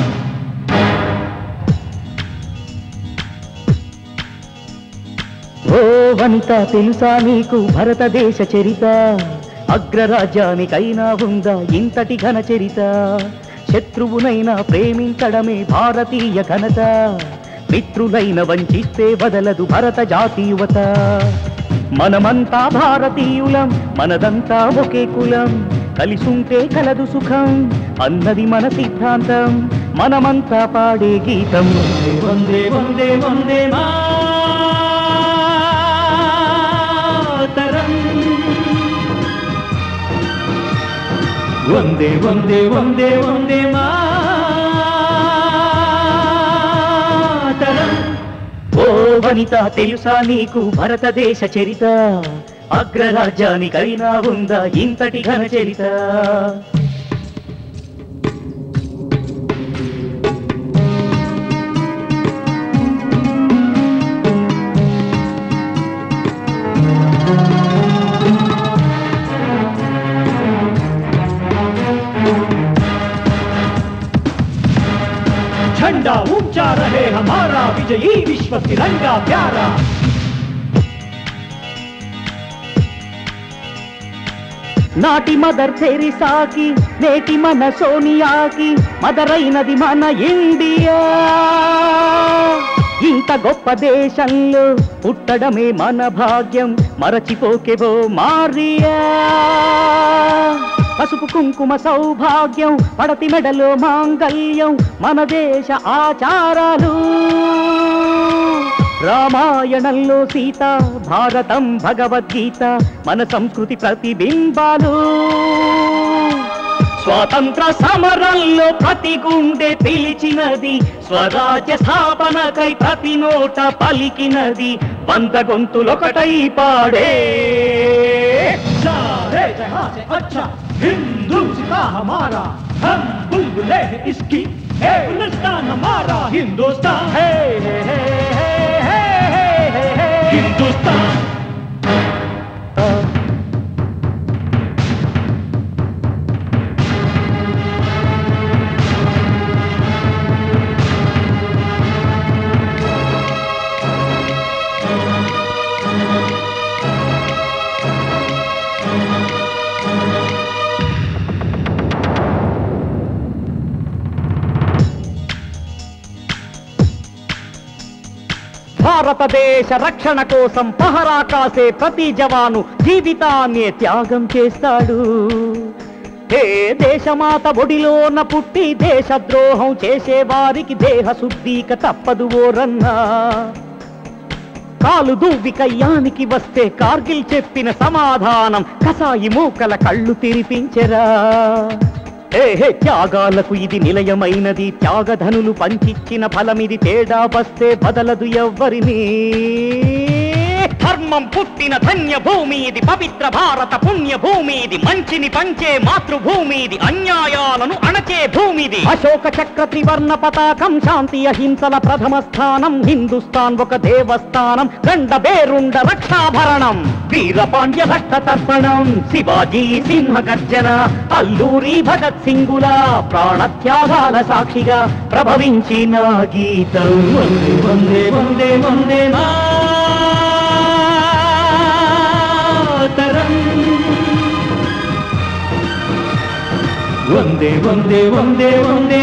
ఓ వనిత తెలుసా నీకు భారతదేశ చరిత అగ్రరాజ్యానికైనా ఉందా ఇంతటి ఘన చరిత శత్రువునైనా ప్రేమించడమే భారతీయ ఘనత మిత్రులైన వంచిస్తే వదలదు భరత జాతీయత మనమంతా భారతీయులం మనదంతా ఒకే కులం కలిసుంటే కలదు సుఖం అన్నది మన సిద్ధాంతం మనమంతా పాడే గీతం వందే వందే వందే మాతరం వందే వందే వందే వందే మాతరం ఓ వనిత తెలుసా నీకు భారతదేశ చరిత అగ్రరాజ్యానికైనా ఉందా ఇంతటి ఘన చరిత झंडा ऊंचा रहे हमारा विजयी विश्व तिरंगा प्यारा నాటి మదర్ తెరిసాకి నేటి మన సోనియాకి మదరైనది మన ఇండియా ఇంత గొప్ప దేశంలో పుట్టడమే మన భాగ్యం మరచిపోకెవో మారియా పసుపు కుంకుమ సౌభాగ్యం పడతి మెడలో మాంగల్యం మన దేశ ఆచారాలు రామాయణంలో సీత భారతం భగవద్గీత మన సంస్కృతి ప్రతిబింబాలు స్వాతంత్ర సమరంలో ప్రతి గుండె పిలిచినది స్వరాజ్య స్థాపనకై ప్రతి నోట పలికినది వంద గొంతులొకటై పాడే सारे जहां से अच्छा हिंदू का हमारा हम बुलबुले हैं इसकी है हिंदुस्तान हमारा हिंदुस्तान है है है है है है है हिंदुस्तान భారతదేశ రక్షణ కోసం పహరా కాసే ప్రతి జవాను జీవితాన్ని త్యాగం చేస్తాడు ఏ దేశమాత ఒడిలోన పుట్టి దేశద్రోహం చేసే వారికి దేహ శుద్ధీక తప్పదు ఓరన్నా కాలు దూవి కయ్యానికి వస్తే కార్గిల్ చెప్పిన సమాధానం కసాయి మూకల కళ్ళు తెరిపించెరా ఏ హే త్యాగాలకు ఇది నిలయమైనది త్యాగధనులు పంచిచ్చిన ఫలమిది తేడా వస్తే బదలదు ఎవ్వరిని ధర్మం పుట్టిన ధన్య భూమి ఇది పవిత్ర భారత పుణ్య భూమి ఇది మంచిని పంచే మాతృభూమి ఇది అన్యాయాలను అణచే భూమి ఇది అశోక చక్ర త్రివర్ణ పతాకం శాంతి అహింసల ప్రథమ స్థానం హిందుస్థాన్ ఒక దేవస్థానం గండ బేరుండ రక్షాభరణం వీరపాండ్య రక్త తర్పణం శివాజీ సింహ గర్జన అల్లూరి భగత్ సింగుల ప్రాణత్యాగాల సాక్షిగా ప్రభవించిన గీతం వందే వందే వందే వందే మాతరం వందే వందే వందే వందే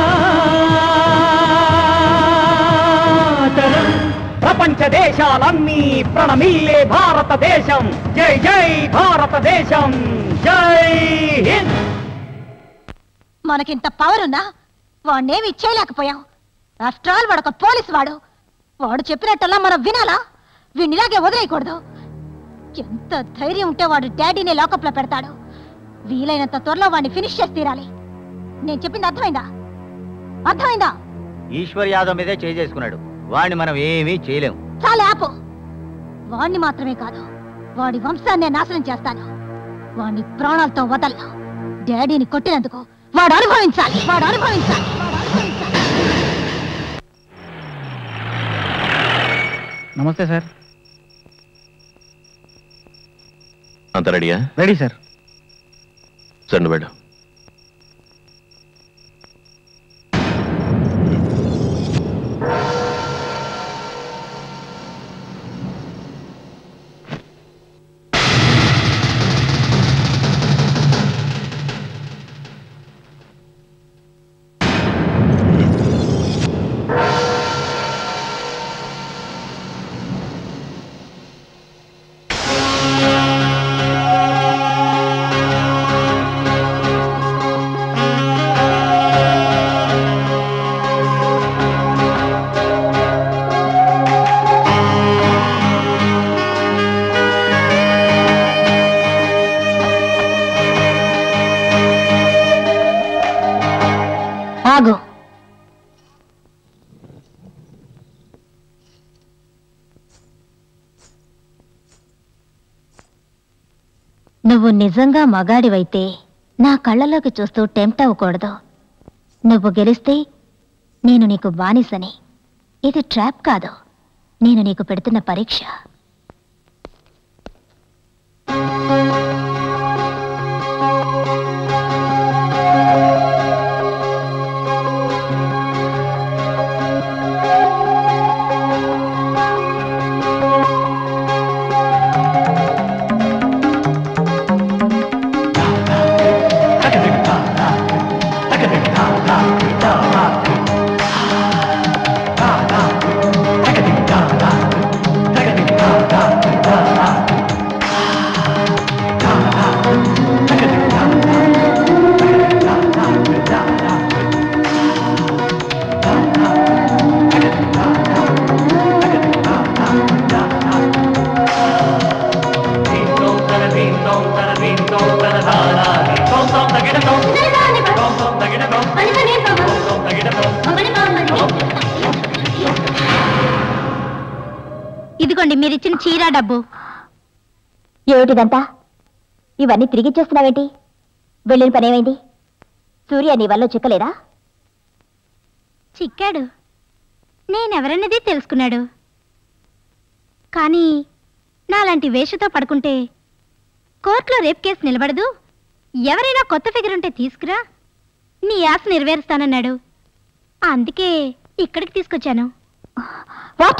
మాతరం ప్రపంచ దేశాలన్నీ ప్రణమిల్లే భారతదేశం జై జై భారతదేశం జై హింద్ మనకింత పవర్ ఉన్నా వాడినేమి ఇచ్చేయలేకపోయాం ఆఫ్టర్ ఆల్ వాడొక పోలీస్ వాడు వాడు చెప్పినట్టల్లా మనం వినాలా వీడిని ఇలాగే వదిలేయకూడదు ఎంత ధైర్యం ఉంటే వాడు డాడీని లాకప్ లో పెడతాడు వీలైనంత త్వరలో వాడిని ఫినిష్ చేసి తీరాలి నేను చెప్పింది అర్థమైందా అర్థమైందా ఈశ్వర్ యాదవ్ మీదే చేసుకున్నాడు వాడిని మనం ఏమీ చేయలేం చాలా ఆపు వాణ్ణి మాత్రమే కాదు వాడి వంశాన్ని నాశనం చేస్తాను వాణ్ణి ప్రాణాలతో వదలను డాడీని కొట్టినందుకు వాడు అనుభవించాలి వాడు అనుభవించాలి వాడు అనుభవించాలి నమస్తే సార్ అంత రెడీయా రెడీ సార్ సరే నువ్వు వెళ్ళు ఆగు నువ్వు నిజంగా మగాడివైతే నా కళ్ళలోకి చూస్తూ టెంప్ట్ అవ్వకూడదు నువ్వు గెలిస్తే నేను నీకు బానిసని ఇది ట్రాప్ కాదు నేను నీకు పెడుతున్న పరీక్ష ఇదిగోండి మీరిచ్చిన చీర డబ్బు ఏమిటిదంతా ఇవన్నీ తిరిగిచ్చేస్తున్నావేంటి వెళ్ళిన పనేమైంది సూర్య నీ వల్ల చిక్కలేదా చిక్కాడు నేనెవరన్నది తెలుసుకున్నాడు కానీ నాలాంటి వేషతో పడుకుంటే కోర్టులో రేప్ కేసు నిలబడదు ఎవరైనా కొత్త ఫిగర్ ఉంటే తీసుకురా నీ ఆశ నెరవేరుస్తానన్నాడు అందుకే ఇక్కడికి తీసుకొచ్చాను వాట్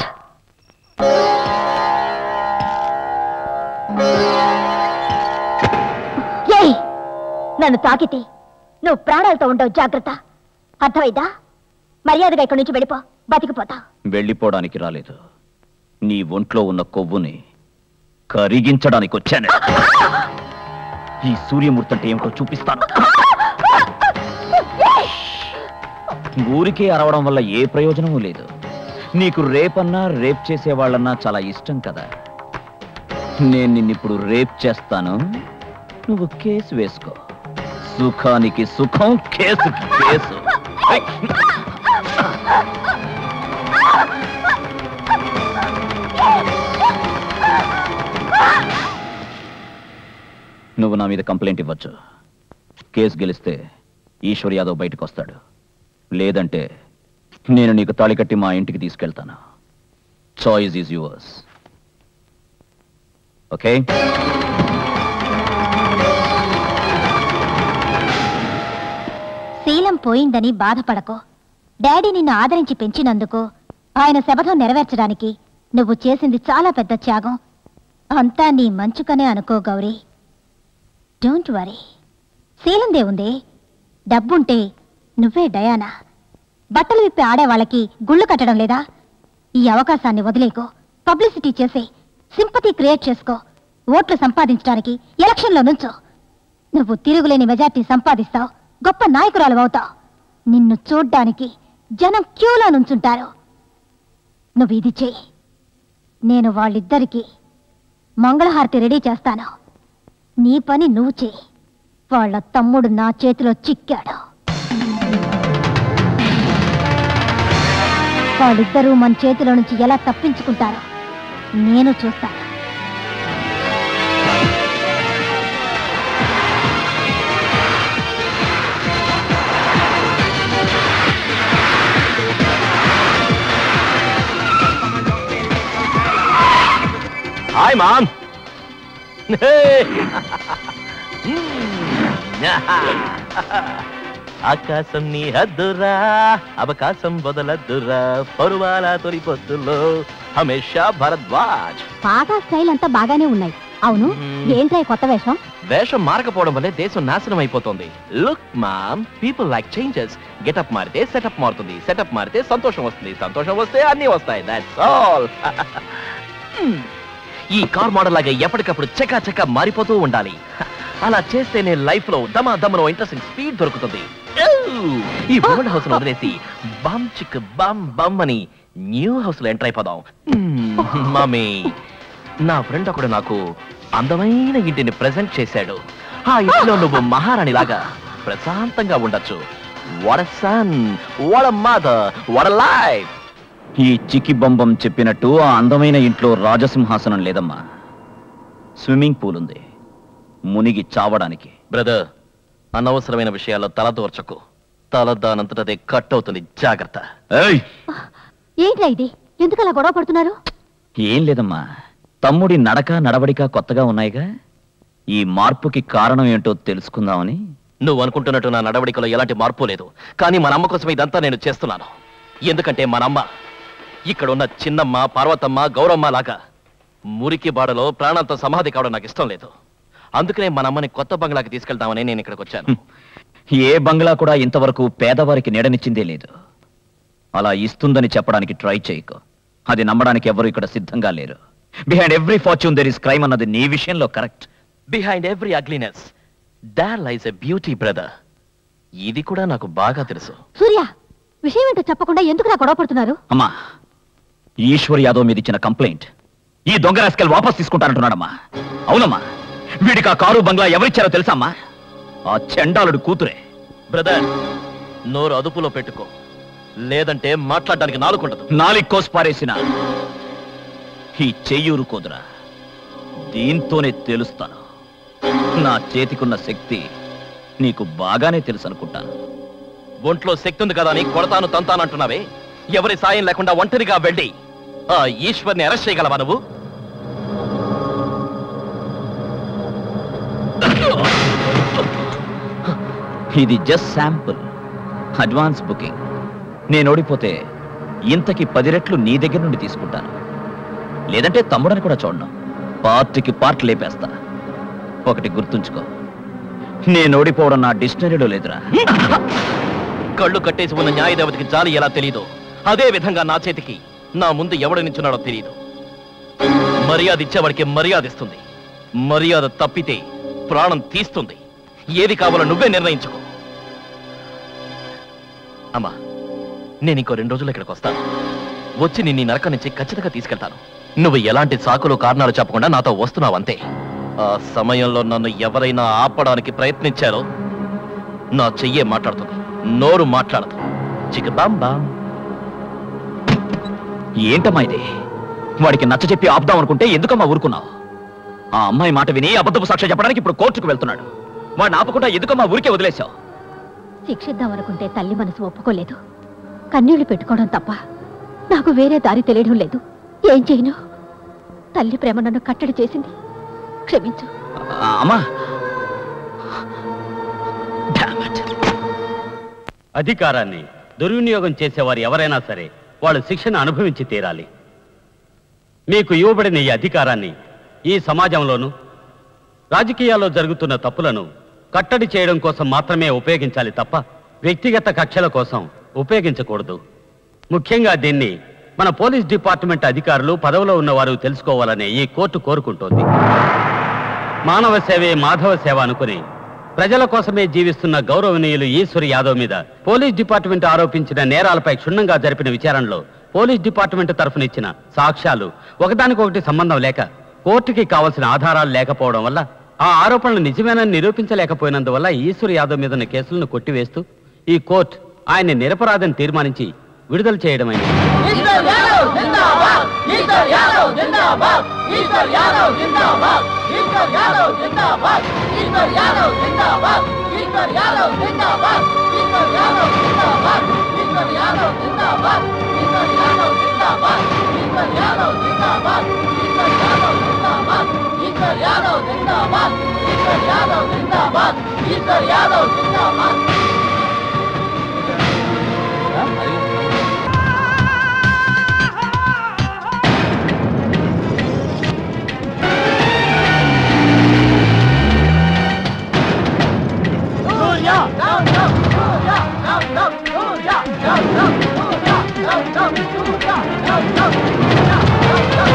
ఏయ్ నన్ను తాకితే నువ్వు ప్రాణాలతో ఉండవు జాగ్రత్త అర్థమైందా మర్యాదగా ఇక్కడి నుంచి వెళ్ళిపో బతికిపోతా వెళ్ళిపోవడానికి రాలేదు నీ ఒంట్లో ఉన్న కొవ్వుని కరిగించడానికి వచ్చాను ఈ సూర్యమూర్తి అంటే ఏమిటో చూపిస్తాను ఊరికే అరవడం వల్ల ఏ ప్రయోజనమూ లేదు నీకు రేపన్నా రేప్ చేసేవాళ్ళన్నా చాలా ఇష్టం కదా నేను నిన్నిప్పుడు రేప్ చేస్తాను నువ్వు కేసు వేసుకో సుఖానికి సుఖం కేసుకి కేసు ఐ! నువ్వు నా మీద కంప్లైంట్ ఇవ్వచ్చు కేసు గెలిస్తే ఈశ్వర్ యాదవ్ బయటకు వస్తాడు లేదంటే నేను నీకు తాళి కట్టి మా ఇంటికి తీసుకెళ్తాను చాయిస్ ఈజ్ యువర్స్ ఓకే శీలం పోయిందని బాధపడకు డాడీ నిన్ను ఆదరించి పెంచినందుకు ఆయన శపథం నెరవేర్చడానికి నువ్వు చేసింది చాలా పెద్ద త్యాగం అంతా నీ మంచుకనే అనుకో గౌరీ డోంట్ వరీ శీలందే ఉంది డబ్బుంటే నువ్వే డయానా బట్టలు విప్పి ఆడేవాళ్ళకి గుళ్ళు కట్టడం లేదా ఈ అవకాశాన్ని వదిలేకో పబ్లిసిటీ చేసే సింపతి క్రియేట్ చేసుకో ఓట్లు సంపాదించడానికి ఎలక్షన్లో నుంచో నువ్వు తిరుగులేని మెజార్టీ సంపాదిస్తావు గొప్ప నాయకురాలు అవుతావు నిన్ను చూడ్డానికి జనం క్యూలో నుంచుంటారు నువ్వు ఇది చెయ్యి నేను వాళ్ళిద్దరికీ మంగళహారతి రెడీ చేస్తాను నీ పని నువ్వు చెయ్యి వాళ్ళ తమ్ముడు నా చేతిలో చిక్కాడు వాళ్ళిద్దరూ మన చేతిలో నుంచి ఎలా తప్పించుకుంటారో నేను చూస్తాను Hey! హాయ్ మామ్ ఆకాశం నీ హద్దురా అవకాశం వదలద్దురా పరువాల తొలి పొత్తుల్లో హమేషా భరద్వాజ్ పాత స్టైల్ అంతా బాగానే ఉన్నాయి అవును ఏంట్రా ఈ కొత్త వేషం వేషం మారకపోవడం వల్లే దేశం నాశనం అయిపోతుంది look mom people like changes getup మారితే సెటప్ మారుతుంది సెటప్ మారితే సంతోషం వస్తుంది సంతోషం వస్తే అన్నీ వస్తాయి దాట్స్ ఆల్ ఈ కార్ మోడల్ లాగా ఎప్పటికప్పుడు చకా చకా మారిపోతూ ఉండాలి అలా చేస్తేనే లైఫ్ లో దమా దమలో ఇంట్రెస్టింగ్ స్పీడ్ దొరుకుతుంది Ew! ఈ ఓల్డ్ హౌస్ వదిలేసి బమ్ చిక్ బమ్ బమ్ అని న్యూ హౌస్ లో ఎంటర్ అయిపోదాం మమ్మీ నా ఫ్రెండ్ ఒకడు నాకు అందమైన ఇంటిని ప్రెజెంట్ చేశాడు ఆ ఇంట్లో నువ్వు మహారాణి లాగా ప్రశాంతంగా ఉండొచ్చు వడ సన్ వడ మదర్ వడ లైఫ్ ఈ చికి బొంబం చెప్పినట్టు ఆ అందమైన ఇంట్లో రాజసింహాసనం లేదమ్మా స్విమ్మింగ్ పూల్ ఉంది మునిగి చావడానికి బ్రదర్ అనవసరమైన విషయాల్లో తల దూర్చకు తల దానంతటదే కట్ అవుతుంది జాగ్రత్త ఏంట్రా ఇది ఎందుకు అలా గొడవ పడుతున్నారు ఏం లేదమ్మా తమ్ముడి నడక నడవడిక కొత్తగా ఉన్నాయిగా ఈ మార్పుకి కారణం ఏంటో తెలుసుకుందామని నువ్వు అనుకుంటున్నట్టు నా నడవడికలో ఎలాంటి మార్పు లేదు కానీ మన అమ్మ కోసం ఇదంతా నేను చేస్తున్నాను ఎందుకంటే మన అమ్మ ఇక్కడ ఉన్న చిన్నమ్మ పార్వతమ్మ గౌరమ్మ లాగా మురికి బాడలో ప్రాణాలతో సమాధి కావడం నాకు ఇష్టం లేదు అందుకనే మన అమ్మని కొత్త బంగ్లాకి తీసుకెళ్తామని నేను ఇక్కడికి వచ్చాను ఏ బంగ్లా కూడా ఇంతవరకు పేదవారికి నీడనిచ్చిందే లేదు అలా ఇస్తుందని చెప్పడానికి ట్రై చేయకు అది నమ్మడానికి ఎవరు ఇక్కడ సిద్ధంగా లేరు behind every fortune there is crime అన్నది నీ విషయంలో correct behind every ugliness there lies a beauty brother ఇది కూడా నాకు బాగా తెలుసు సూర్య విషయం ఏంటో చెప్పకుండా ఎందుకు నా గొడవ పడుతున్నారు అమ్మా ఈశ్వర్ యాదవ్ మీద ఇచ్చిన కంప్లైంట్ ఈ దొంగ రాస్కెల్ వాపస్ తీసుకుంటానంటున్నాడమ్మా అవునమ్మా వీడికి ఆ కారు బంగ్లా ఎవరిచ్చారో తెలుసా అమ్మా ఆ చెండాలుడు కూతురే బ్రదర్ నోరు అదుపులో పెట్టుకో లేదంటే మాట్లాడడానికి నాలుగుండదు నాలిక్ కోసి పారేసిన ఈ చెయ్యూరు కోదురా దీంతోనే తెలుస్తాను నా చేతికున్న శక్తి నీకు బాగానే తెలుసు అనుకుంటాను ఒంట్లో శక్తి ఉంది కదా అని కొడతాను తంతానంటున్నావే ఎవరి సాయం లేకుండా ఒంటరిగా వెళ్ళి ఆ ఈశ్వర్ని అరెస్ట్ చేయగలవా నువ్వు ఇది జస్ట్ శాంపుల్ అడ్వాన్స్ బుకింగ్ నేను ఓడిపోతే ఇంతకి పది రెట్లు నీ దగ్గర నుండి తీసుకుంటాను లేదంటే తమ్ముడని కూడా చూడను పార్టీకి పార్ట్ లేపేస్తా ఒకటి గుర్తుంచుకో నేను ఓడిపోవడం నా డిక్షనరీలో లేదురా కళ్ళు కట్టేసి ఉన్న న్యాయదేవతకి జాలి ఎలా తెలియదో అదే విధంగా నా చేతికి నా ముందు ఎవడు నించున్నాడో తెలియదు మర్యాద ఇచ్చేవాడికి మర్యాద ఇస్తుంది మర్యాద తప్పితే ప్రాణం తీస్తుంది ఏది కావాలో నువ్వే నిర్ణయించుకో అమ్మా నేను ఇంకో రెండు రోజులు ఇక్కడికి వస్తాను వచ్చి నిన్ను ఈ నరకం నుంచి ఖచ్చితంగా తీసుకెళ్తాను నువ్వు ఎలాంటి సాకులు కారణాలు చెప్పకుండా నాతో వస్తున్నావు అంతే ఆ సమయంలో నన్ను ఎవరైనా ఆపడానికి ప్రయత్నించారో నా చెయ్యే మాట్లాడుతుంది నోరు మాట్లాడదు చిక బామ్ బామ్ ఏంటమ్మా ఇది వాడికి నచ్చ చెప్పి ఆపుదాం అనుకుంటే ఎందుకమ్మా ఊరుకున్నావు ఆ అమ్మాయి మాట విని అబద్ధపు సాక్ష్యం చెప్పడానికి ఇప్పుడు కోర్టుకు వెళ్తున్నాడు వాడిని ఆపకుండా ఎందుకమ్మా ఊరికే వదిలేశావు శిక్షిద్దాం అనుకుంటే తల్లి మనసు ఒప్పుకోలేదు కన్నీళ్లు పెట్టుకోవడం తప్ప నాకు వేరే దారి తెలియడం లేదు ఏం చేయను తల్లి ప్రేమ నన్ను కట్టడి చేసింది క్షమించు ఆ, అమ్మా అధికారాన్ని దుర్వినియోగం చేసేవారు ఎవరైనా సరే వాళ్ళు శిక్షను అనుభవించి తీరాలి మీకు ఇవ్వబడిన ఈ అధికారాన్ని ఈ సమాజంలోనూ రాజకీయాల్లో జరుగుతున్న తప్పులను కట్టడి చేయడం కోసం మాత్రమే ఉపయోగించాలి తప్ప వ్యక్తిగత కక్షల కోసం ఉపయోగించకూడదు ముఖ్యంగా దీన్ని మన పోలీస్ డిపార్ట్మెంట్ అధికారులు పదవిలో ఉన్నవారు తెలుసుకోవాలని ఈ కోర్టు కోరుకుంటోంది మానవ సేవే మాధవ సేవ అనుకుని ప్రజల కోసమే జీవిస్తున్న గౌరవనీయులు ఈశ్వర్ యాదవ్ మీద పోలీస్ డిపార్ట్మెంట్ ఆరోపించిన నేరాలపై క్షుణ్ణంగా జరిపిన విచారణలో పోలీస్ డిపార్ట్మెంట్ తరఫునిచ్చిన సాక్ష్యాలు ఒకదానికొకటి సంబంధం లేక కోర్టుకి కావలసిన ఆధారాలు లేకపోవడం వల్ల ఆ ఆరోపణలు నిజమేనని నిరూపించలేకపోయినందువల్ల ఈశ్వర్ యాదవ్ మీద ఉన్న కేసులను కొట్టివేస్తూ ఈ కోర్టు ఆయన్ని నిరపరాధని తీర్మానించి విడుదల చేయడమైంది ఈశ్వర్ యాదవ్ జిందాబాద్ ఈశ్వర్ యాదవ్ జిందాబాద్ ఈశ్వర్ యాదవ్ జిందాబాద్ ఈశ్వర్ యాదవ్ జిందాబాద్ ఈశ్వర్ యాదవ్ జిందాబాద్ ఈశ్వర్ యాదవ్ జిందాబాద్ ఈశ్వర్ యాదవ్ జిందాబాద్ ఈశ్వర్ యాదవ్ జిందాబాద్ ఈశ్వర్ యాదవ్ జిందాబాద్ ఈశ్వర్ యాదవ్ జిందాబాద్ ఈశ్వర్ యాదవ్ జిందాబాద్ ఈశ్వర్ యాదవ్ జిందాబాద్ ఈశ్వర్ యాదవ్ జిందాబాద్ ఈశ్వర్ యాదవ్ జిందాబాద్ Surya down down Surya down down Surya down down Surya down down Surya down down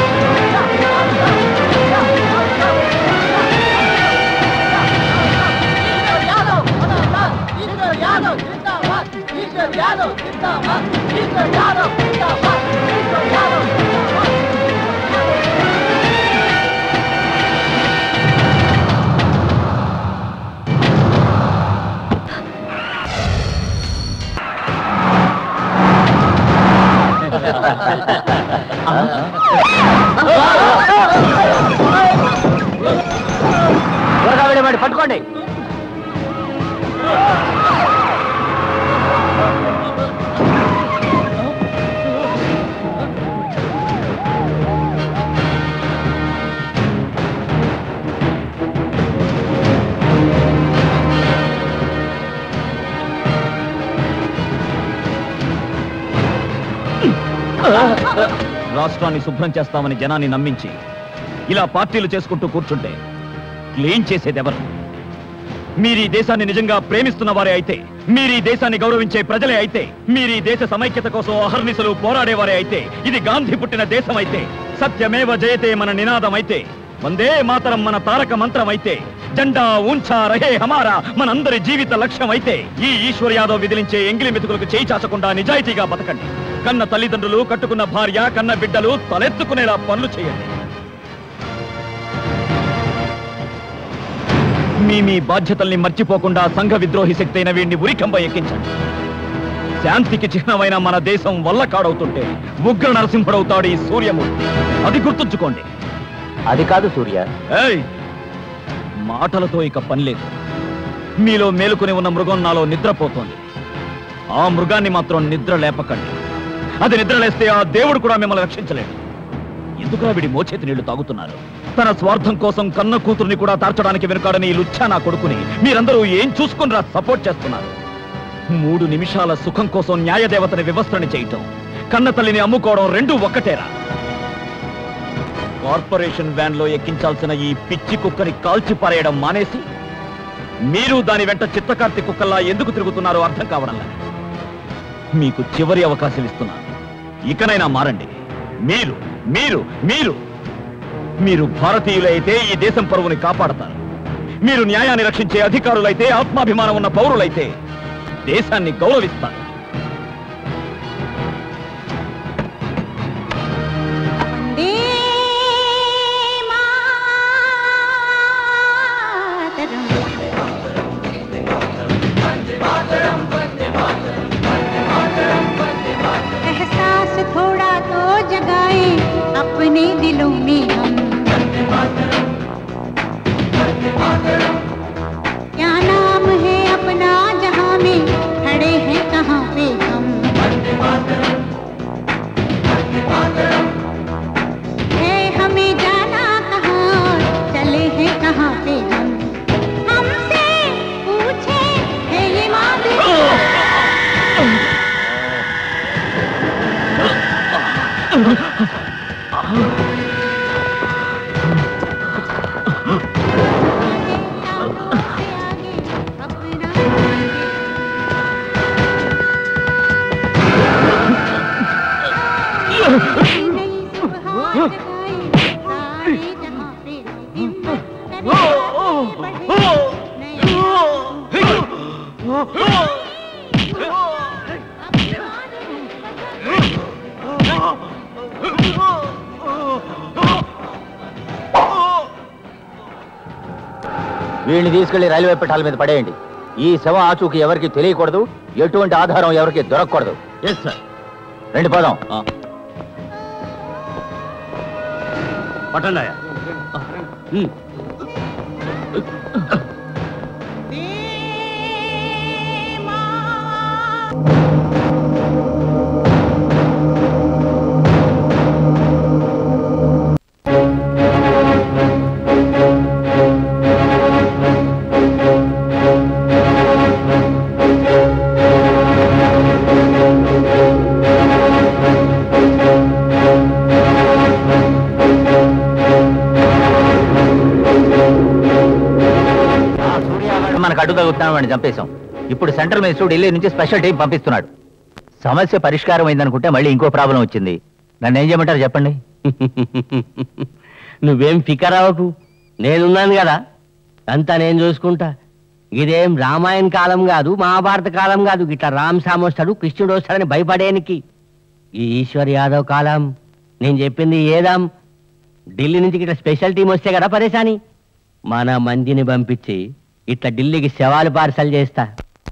Ishwar Yadav జిందాబాద్ ఈశ్వర్ యాదవ్ జిందాబాద్ ఈశ్వర్ యాదవ్ జిందాబాద్ ఈశ్వర్ యాదవ్ జిందాబాద్ త్వరగా వెళ్ళేవాడి పట్టుకోండి రాష్ట్రాన్ని శుభ్రం చేస్తామని జనాన్ని నమ్మించి ఇలా పార్టీలు చేసుకుంటూ కూర్చుంటే క్లీన్ చేసేది ఎవరు మీరు ఈ దేశాన్ని నిజంగా ప్రేమిస్తున్న వారే అయితే మీరు ఈ దేశాన్ని గౌరవించే ప్రజలే అయితే మీరు ఈ దేశ సమైక్యత కోసం అహర్నిశలు పోరాడేవారే అయితే ఇది గాంధీ పుట్టిన దేశం అయితే సత్యమేవ జయతే మన నినాదం అయితే వందే మాతరం మన తారక మంత్రం అయితే జెండా ఊంచా రహే హమారా మనందరి జీవిత లక్ష్యం అయితే ఈ ఈశ్వర్ యాదవ్ విధిలించే ఎంగిలి మెతుకులకు చేయి చాచకుండా నిజాయితీగా బతకండి కన్న తల్లిదండ్రులు కట్టుకున్న భార్య కన్న బిడ్డలు తలెత్తుకునేలా పనులు చేయండి మీ మీ బాధ్యతల్ని మర్చిపోకుండా సంఘ విద్రోహి శక్తి అయిన వీడిని ఉరికంప ఎక్కించండి శాంతికి చిహ్నమైన మన దేశం వల్ల కాడవుతుంటే ఉగ్ర నరసింహుడవుతాడు ఈ సూర్యమూర్తి అది గుర్తుంచుకోండి అది కాదు సూర్య ఏయ్ మాటలతో ఇక పని లేదు మీలో మేలుకొని ఉన్న మృగం నాలో నిద్రపోతోంది ఆ మృగాన్ని మాత్రం నిద్ర లేపకండి అది నిద్ర లేస్తే ఆ దేవుడు కూడా మిమ్మల్ని రక్షించలేడు ఎందుకురా వీడి మోచేతి నీళ్లు తాగుతున్నారు తన స్వార్థం కోసం కన్న కూతుర్ని కూడా తార్చడానికి వెనుకాడని ఈ లుచ్చా నా కొడుకుని మీరందరూ ఏం చూసుకునిరా సపోర్ట్ చేస్తున్నారు మూడు నిమిషాల సుఖం కోసం న్యాయదేవతని వివస్త్రని చేయటం కన్న తల్లిని అమ్ముకోవడం రెండూ ఒక్కటేరా కార్పొరేషన్ వ్యాన్ లో ఎక్కించాల్సిన ఈ పిచ్చి కుక్కని కాల్చి పారేయడం మానేసి మీరు దాని వెంట చిత్తకార్తి కుక్కల్లా ఎందుకు తిరుగుతున్నారో అర్థం కావడంలా మీకు చివరి అవకాశం ఇస్తున్నాను ఇకనైనా మారండి మీరు మీరు మీరు మీరు భారతీయులైతే ఈ దేశం పరువుని కాపాడతారు మీరు న్యాయాన్ని రక్షించే అధికారులైతే ఆత్మాభిమానం ఉన్న పౌరులైతే దేశాన్ని గౌరవిస్తారు एहसास थोड़ा तो जगाए अपने दिलों में हम क्या नाम है अपना जहां में खड़े हैं कहाँ पे हम है हमें जाना कहाँ चले हैं कहाँ पे हम हमसे पूछे है ये मांगे వీళ్ళని తీసుకెళ్లి రైల్వే పట్టాల మీద పడేయండి ఈ శవ ఆచూకి ఎవరికి తెలియకూడదు ఎటువంటి ఆధారం ఎవరికి దొరకకూడదు ఎస్ సార్ రెండు పదం పట్టండాయా ఆ అడ్డు తగ్గుతున్నాం వాడిని చంపేశాం ఇప్పుడు సెంట్రల్ మినిస్టర్ ఢిల్లీ నుంచి స్పెషల్ టీం పంపిస్తున్నాడు సమస్య పరిష్కారం అయిందనుకుంటే మళ్ళీ ఇంకో ప్రాబ్లం వచ్చింది నన్ను ఏం చేయమంటారు చెప్పండి నువ్వేం ఫికర్ అవ్వకు నేనున్నాను కదా అంతా నేను చూసుకుంటా ఇదేం రామాయణ కాలం కాదు మహాభారత కాలం కాదు ఇట్లా రామ్ సామ్ వస్తాడు కృష్ణుడు వస్తాడని భయపడేనికి ఈ ఈశ్వర్ యాదవ్ కాలం నేను చెప్పింది ఏదాం ఢిల్లీ నుంచి ఇట్లా స్పెషల్ టీం వస్తే కదా పరేశాని మన మందిని పంపించి ఇట్లా ఢిల్లీకి శవాలు పార్సల్ చేస్తా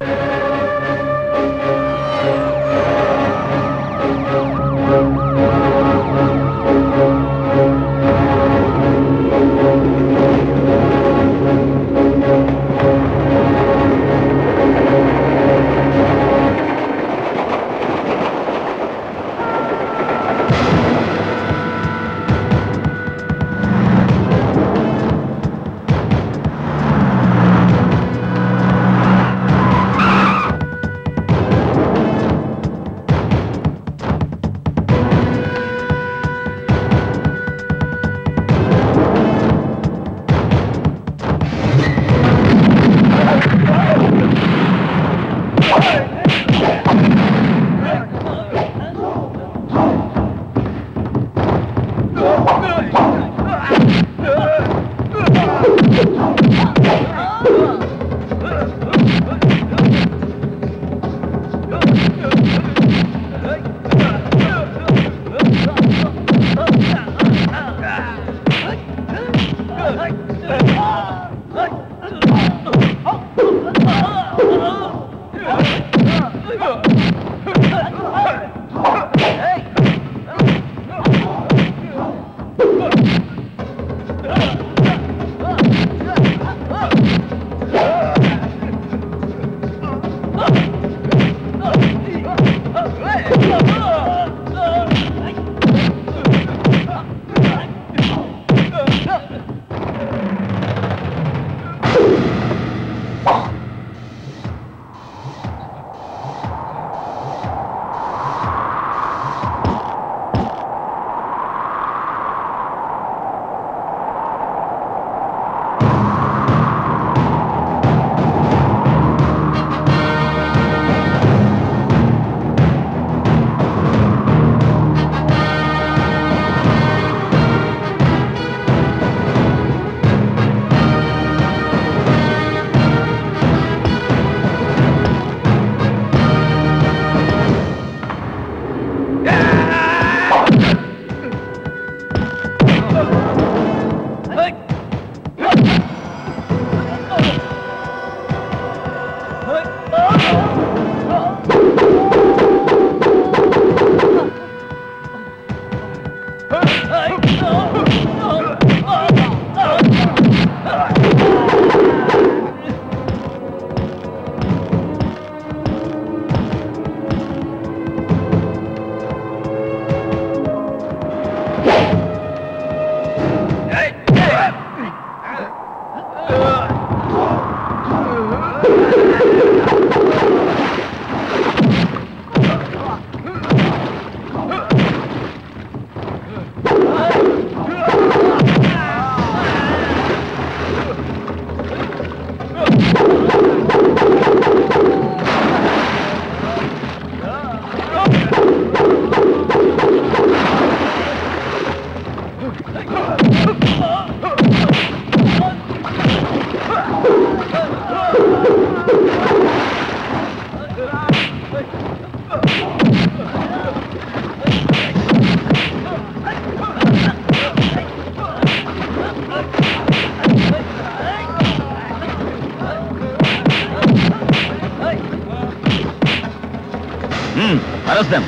అరెస్ట్ దెమ్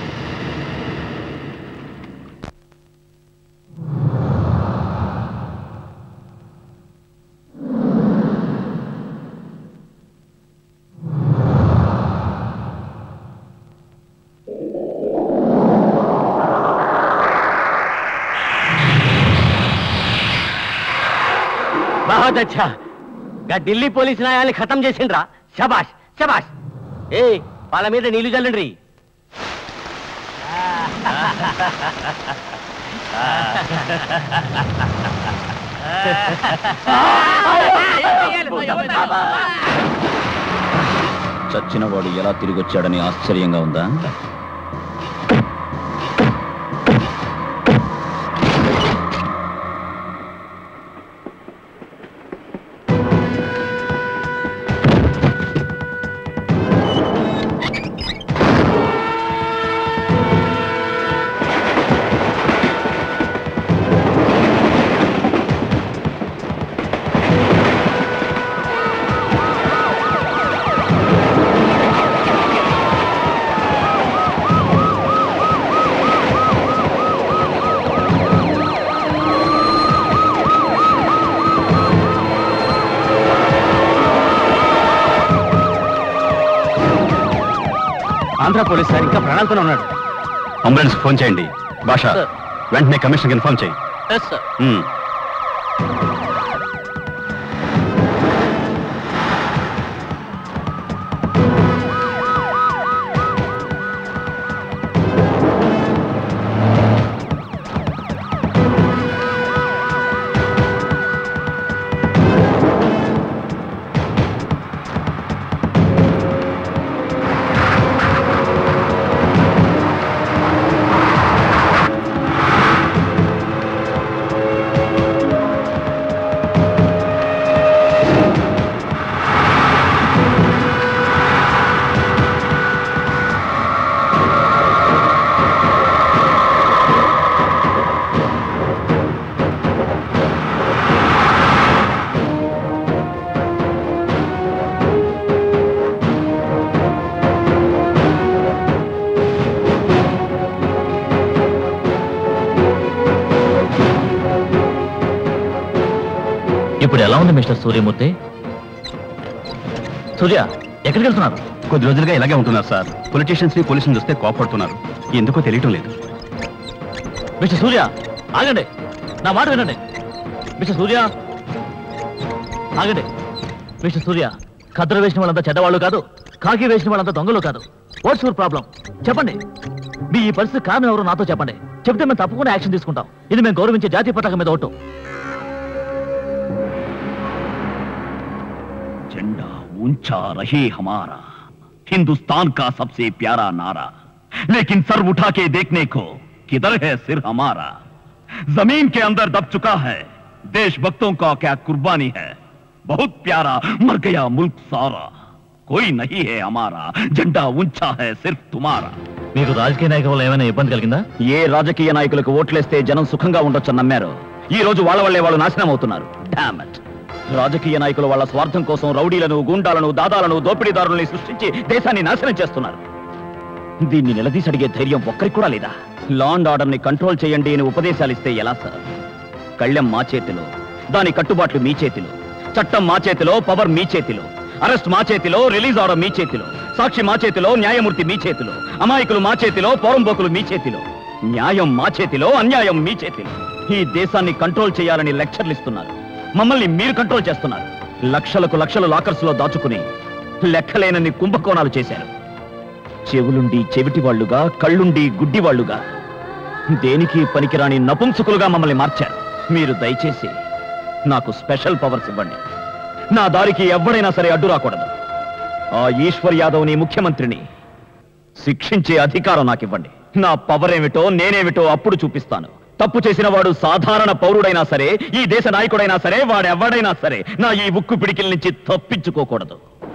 బహుత్ అచ్చా గా ఢిల్లీ పోలీసు న్యాయాన్ని ఖతం చేసిండ్రా శబాష్ శబాష్ ఏ వాళ్ళ మీద నీళ్లు చల్లండి చచ్చినవాడు ఎలా తిరిగొచ్చాడని ఆశ్చర్యంగా ఉందా ఆంధ్ర పోలీస్ సార్ ఇంకా ప్రాణాలతోనే ఉన్నాడు అంబులెన్స్ ఫోన్ చేయండి భాష వెంటనే కమిషన్కి ఇన్ఫార్మ్ చేయి ఎస్ సార్ ఉమ్. ఇప్పుడు ఎలా ఉంది మిస్టర్ సూర్యమూర్తి సూర్య ఎక్కడికి వెళ్తున్నారు కొద్ది రోజులుగా ఇలాగే ఉంటున్నారు సార్ పొలిటీషియన్స్ ని పోలీసులు చూస్తే కోపడుతున్నారు ఎందుకో తెలియటం లేదు మిస్టర్ సూర్య ఆగండి నా మాట వినండి మిస్టర్ సూర్య ఆగండి మిస్టర్ సూర్య ఖద్ర వేసిన వాళ్ళంతా చెడ్డవాళ్ళు కాదు కాకి వేసిన వాళ్ళంతా దొంగలు కాదు వాట్స్ యువర్ ప్రాబ్లం చెప్పండి మీ ఈ పరిస్థితి కారణం ఎవరు నాతో చెప్పండి చెప్తే మేము తప్పకుండా యాక్షన్ తీసుకుంటాం ఇది మేము గౌరవించే జాతీయ పతాకం మీద ఓటు झंडा ऊंचा रहे हमारा हिंदुस्तान का सबसे प्यारा नारा लेकिन सर उठा के देखने को किधर है सिर हमारा जमीन के अंदर दब चुका है देशभक्तों का क्या कुर्बानी है बहुत प्यारा मर गया मुल्क सारा कोई नहीं है हमारा झंडा ऊंचा है सिर्फ तुम्हारा మీకు రాజకీయ నాయకుల వల్ల ఏమైనా ఇబ్బంది కలిగిందా ఏ రాజకీయ నాయకులకు ఓట్లేస్తే జనం సుఖంగా ఉండొచ్చని నమ్మారు ఈ రోజు వాళ్ళ వల్లే వాళ్ళు నాశనం అవుతున్నారు Damn it. రాజకీయ నాయకులు వాళ్ళ స్వార్థం కోసం రౌడీలను గుండాలను దాదాలను దోపిడీదారుల్ని సృష్టించి దేశాన్ని నాశనం చేస్తున్నారు దీన్ని నిలదీసి అడిగే ధైర్యం ఒక్కరికి కూడా లేదా లాండ్ ఆర్డర్ ని కంట్రోల్ చేయండి అని ఉపదేశాలు ఇస్తే ఎలా సార్ కళ్ళెం మా చేతిలో దాని కట్టుబాట్లు మీ చేతిలో చట్టం మా చేతిలో పవర్ మీ చేతిలో అరెస్ట్ మా చేతిలో రిలీజ్ ఆర్డర్ మీ చేతిలో సాక్షి మా చేతిలో న్యాయమూర్తి మీ చేతిలో అమాయకులు మా చేతిలో పోరంబోకులు మీ చేతిలో న్యాయం మా చేతిలో అన్యాయం మీ చేతిలో ఈ దేశాన్ని కంట్రోల్ చేయాలని లెక్చర్లు ఇస్తున్నారు మమ్మల్ని మీరు కంట్రోల్ చేస్తున్నారు లక్షలకు లక్షలు లాకర్స్ లో దాచుకుని లెక్కలేనన్ని కుంభకోణాలు చేశారు చెవులుండి చెవిటి వాళ్ళుగా కళ్ళుండి గుడ్డి వాళ్ళుగా దేనికి పనికిరాని నపుంసకులుగా మమ్మల్ని మార్చారు మీరు దయచేసి నాకు స్పెషల్ పవర్స్ ఇవ్వండి నా దారికి ఎవడైనా సరే అడ్డు రాకూడదు ఆ ఈశ్వర్ యాదవ్ని ముఖ్యమంత్రిని శిక్షించే అధికారం నాకు ఇవ్వండి నా పవర్ ఏమిటో నేనేమిటో అప్పుడు చూపిస్తాను తప్పు చేసిన వాడు సాధారణ పౌరుడైనా సరే ఈ దేశ నాయకుడైనా సరే వాడెవడైనా సరే నా ఈ ఉక్కు పిడికిల నుంచి తప్పించుకోకూడదు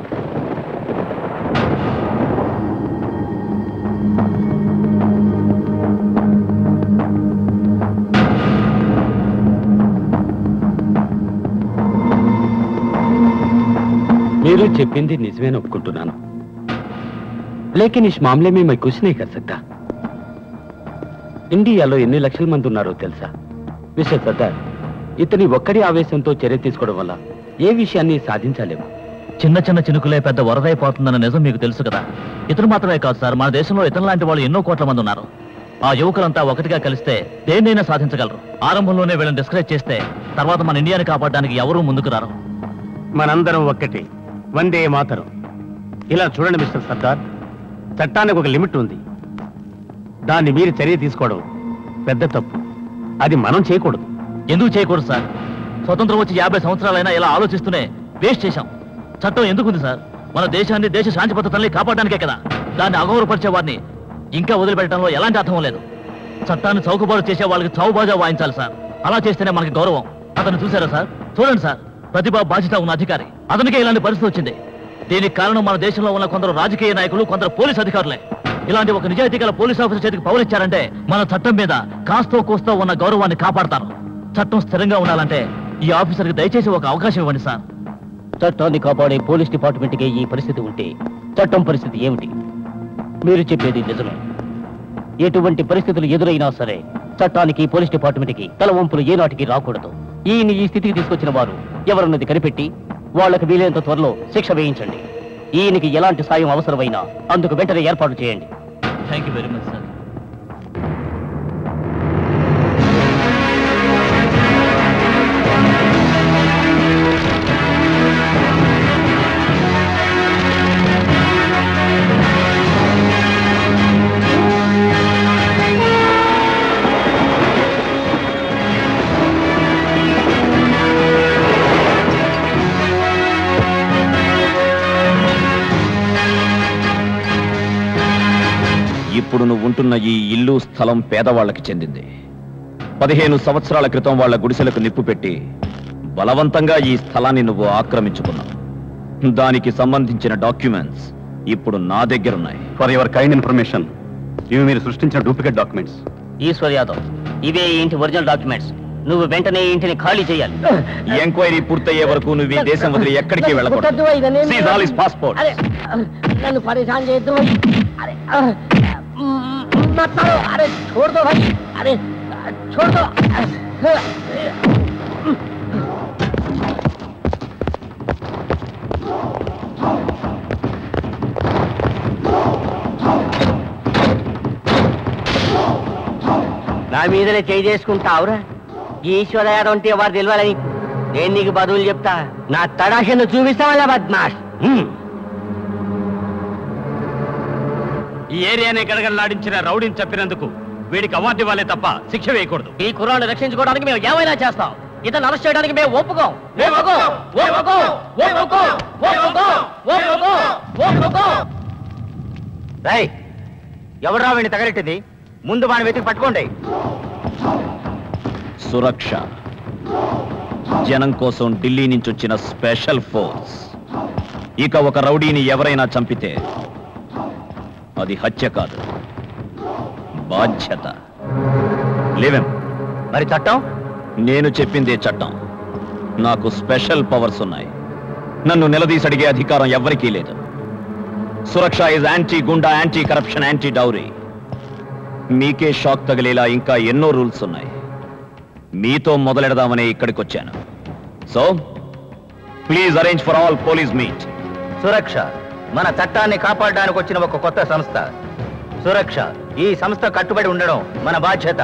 మీరు చెప్పింది నిజమేని ఒప్పుకుంటున్నాను లేకిన్ ఇస్ మామలే మే మై కుछ नहीं कर सकता ఇండియాలో ఎన్ని లక్షల మంది ఉన్నారో తెలుసా మిస్టర్ సర్దార్ ఇతని ఒక్కడి ఆవేశంతో చర్య తీసుకోవడం వల్ల ఏ విషయాన్ని సాధించలేము చిన్న చిన్న చినుకులే పెద్ద వరదైపోతుందన్న నిజం మీకు తెలుసు కదా ఇతను మాత్రమే కాదు సార్ మన దేశంలో ఇతను లాంటి వాళ్ళు ఎన్నో కోట్ల మంది ఉన్నారు ఆ యువకులంతా ఒకటిగా కలిస్తే దేన్నైనా సాధించగలరు ఆరంభంలోనే వీళ్ళని డిస్కరేజ్ చేస్తే తర్వాత మన ఇండియాని కాపాడడానికి ఎవరూ ముందుకు రారు మనందరం ఒక్కటి వందే మాతరం ఇలా చూడండి మిస్టర్ సర్దార్ చట్టానికి ఒక లిమిట్ ఉంది దాన్ని మీరు చర్య తీసుకోవడం పెద్ద తప్పు అది మనం చేయకూడదు ఎందుకు చేయకూడదు సార్ స్వతంత్రం వచ్చి యాభై సంవత్సరాలైనా ఇలా ఆలోచిస్తూనే వేస్ట్ చేశాం చట్టం ఎందుకుంది సార్ మన దేశాన్ని దేశ శాంతి భద్రతల్ని కాపాడడానికే కదా దాన్ని అగౌరవపరిచే వారిని ఇంకా వదిలిపెట్టడంలో ఎలాంటి అర్థం లేదు చట్టాన్ని చౌకబారు చేసే వాళ్ళకి చౌబాజా వాయించాలి సార్ అలా చేస్తేనే మనకి గౌరవం అతను చూసారా సార్ చూడండి సార్ ప్రతిభ బాధ్యత ఉన్న అధికారి అతనికే ఇలాంటి పరిస్థితి వచ్చింది దీనికి కారణం మన దేశంలో ఉన్న కొందరు రాజకీయ నాయకులు కొందరు పోలీస్ అధికారులే ఇలాంటి ఒక నిజాయితీ గల పోలీస్ ఆఫీసర్ చేతికి పౌరిచ్చారంటే మన చట్టం మీద కాస్తో కోస్తో ఉన్న గౌరవాన్ని కాపాడతారు చట్టం స్థిరంగా ఉండాలంటే ఈ ఆఫీసర్కి దయచేసి ఒక అవకాశం ఇవ్వండి సార్ చట్టాన్ని కాపాడే పోలీస్ డిపార్ట్మెంట్కే ఈ పరిస్థితి ఉంటే చట్టం పరిస్థితి ఏమిటి మీరు చెప్పేది నిజమే ఎటువంటి పరిస్థితులు ఎదురైనా సరే చట్టానికి పోలీస్ డిపార్ట్మెంట్కి తల వంపులు ఏనాటికి రాకూడదు ఈయన ఈ స్థితికి తీసుకొచ్చిన వారు ఎవరన్నది కనిపెట్టి వాళ్ళకి వీలైనంత త్వరలో శిక్ష వేయించండి ఈయనకి ఎలాంటి సాయం అవసరమైనా అందుకు వెంటనే ఏర్పాటు చేయండి thank you very much sir ఇప్పుడు నువ్వు ఉంటున్న ఈ ఇల్లు స్థలం పేదవాళ్ళకి చెందింది పదిహేను సంవత్సరాల క్రితం వాళ్ళ గుడిసెలకు నిప్పు పెట్టి బలవంతంగా ఈ స్థలాన్ని నువ్వు ఆక్రమించుకున్నావు దానికి సంబంధించిన డాక్యుమెంట్స్ ఇప్పుడు నా దగ్గరున్నాయి ఫర్ యువర్ కైండ్ ఇన్ఫర్మేషన్ ఇవి మీరు సృష్టించిన డూప్లికేట్ డాక్యుమెంట్స్ ఈశ్వర్ యాదవ్ ఇవే ఈ ఇంటి ఒరిజినల్ డాక్యుమెంట్స్ నువ్వు వెంటనే ఈ ఇంటిని ఖాళీ చేయాలి ఈ ఎంక్వైరీ పూర్తయ్యే వరకు నువ్వు ఈ దేశం వదిలి ఎక్కడికి వెళ్ళకూడదు కొట్టొద్దు, ఇదనేం Seize all his passports. అరే నన్ను పరేషాన్ చేయొద్దు అరే మతారు అరే छोड़ दो भाई अरे छोड़ दो నా మీదనే చేయి చేసుకుంటావురా ఈశ్వర యాదవ్ అంటే ఎవరు తెలియాలి నీకు నేను నీకు బదువులు చెప్తా నా తడాషను చూపిస్తావా బద్మాష్ హ్మ్. ఈ ఏరియానే గడగడలాడించిన రౌడీని చెప్పినందుకు వీడికి అవార్డు ఇవ్వాలే తప్ప శిక్ష వేయకూడదు ఈ కుర్రాన్ని రక్షించుకోవడానికి మేము ఏమైనా చేస్తాం ఇతను అరెస్ట్ చేయడానికి మేము ఒప్పుకోం ఒప్పుకోం ఒప్పుకోం ఒప్పుకోం ఒప్పుకోం ఒప్పుకోం ఒప్పుకోం రై ఎవరు వీడిని తగలెట్టింది ముందు వాడిని వెతికి పట్టుకోండి సురక్ష జనం కోసం ఢిల్లీ నుంచి వచ్చిన స్పెషల్ ఫోర్స్ ఇక ఒక రౌడీని ఎవరైనా చంపితే అది హత్య కాదు బాధ్యత లేవేం మరి చట్టం నేను చెప్పిందే చట్టం నాకు స్పెషల్ పవర్స్ ఉన్నాయి నన్ను నిలదీసి అడిగే అధికారం ఎవ్వరికీ లేదు Suraksha is anti goonda anti corruption anti dowry మీకే షాక్ తగిలేలా ఇంకా ఎన్నో రూల్స్ ఉన్నాయి మీతో మొదలెడదామని ఇక్కడికి వచ్చాను so please arrange for all police meet Suraksha మన చట్టాన్ని కాపాడడానికి వచ్చిన ఒక కొత్త సంస్థ సురక్ష ఈ సంస్థ కట్టుబడి ఉండడం మన బాధ్యత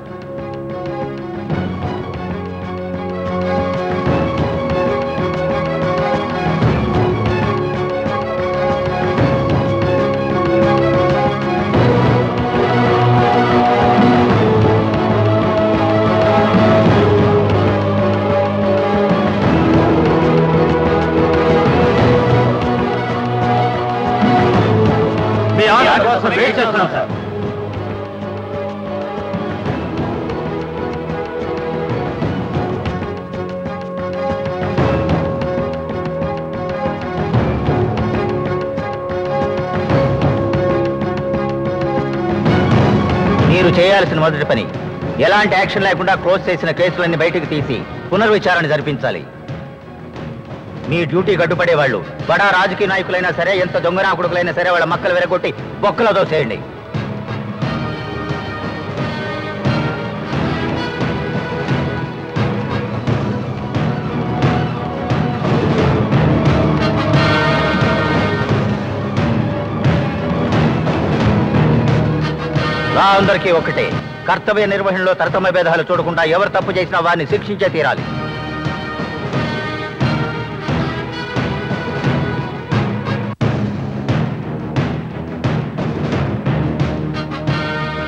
మీ ఆర్డర్ కోసం వెయిట్ చేస్తున్నాం సార్ మీరు చేయాల్సిన మొదటి పని ఎలాంటి యాక్షన్ లేకుండా క్లోజ్ చేసిన కేసులన్నీ బయటకు తీసి పునర్విచారణ జరిపించాలి మీ డ్యూటీ కట్టుబడే వాళ్ళు బడా రాజకీయ నాయకులైనా సరే ఎంత దొంగనా కొడుకులైనా సరే వాళ్ళ మక్కలు విరగొట్టి బొక్కలో దోసేయండి రా అందరికీ ఒకటే కర్తవ్య నిర్వహణలో తరతమ భేదాలు చూడకుండా ఎవరు తప్పు చేసినా వారిని శిక్షించే తీరాలి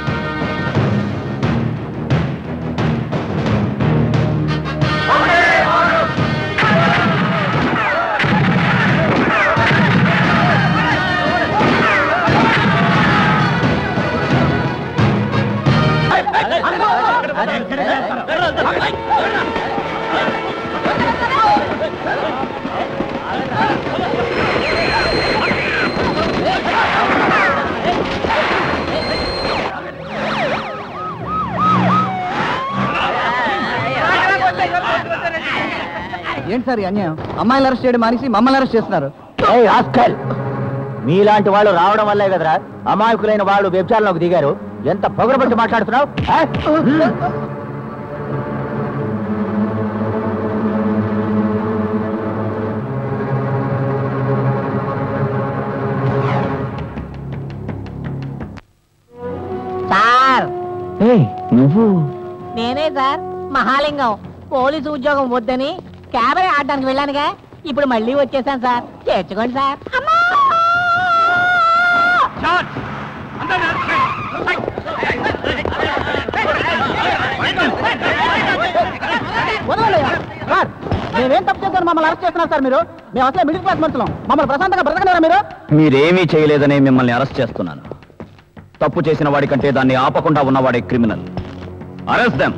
Hare ఏంటి సార్ ఈ అన్యాయం అమ్మాయిలు అరెస్ట్ చేయడం మానేసి మమ్మల్ని అరెస్ట్ చేస్తున్నారు ఏయ్ రాస్కల్ మీలాంటి వాళ్ళు రావడం వల్లే కదరా అమాయకులైన వాళ్ళు వ్యభిచారంలోకి దిగారు ఎంత పొగరబట్టి మాట్లాడుతున్నావు ఆ? సార్ నువ్వు నేనే సార్ మహాలింగం పోలీసు ఉద్యోగం వద్దని క్యాబరే ఆడడానికి వెళ్ళానుగా ఇప్పుడు మళ్ళీ వచ్చేసాను సార్ చేర్చుకోండి సార్ సార్ మేమేం తప్పు చేశారు మమ్మల్ని అరెస్ట్ చేస్తున్నారు సార్ మీరు మేము అసలే మిడిల్ క్లాస్ మనుషులం మమ్మల్ని ప్రశాంతంగా బ్రతకలేరా మీరు మీరేమీ చేయలేదని మిమ్మల్ని అరెస్ట్ చేస్తున్నాను తప్పు చేసిన వాడి కంటే దాన్ని ఆపకుండా ఉన్నవాడే క్రిమినల్ అరెస్ట్ దెమ్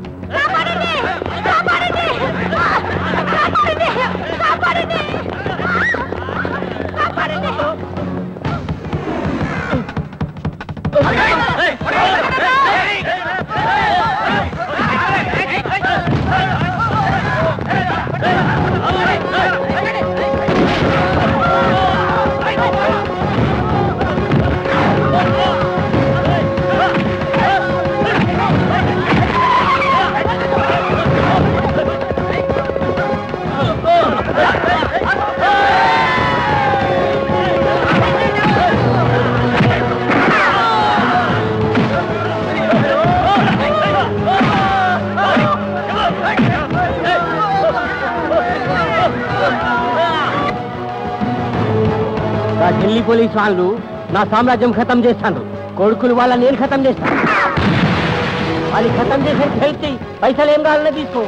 నా ఢిల్లీ పోలీస్ వాళ్ళు నా సామ్రాజ్యం ఖతం చేస్తాను కొడుకులు వాళ్ళ నేను ఖతం చేస్తాను వాళ్ళు ఖతం చేసే హెల్ప్ చెయ్యి పైసలు ఏం కావాలన్నా తీసుకో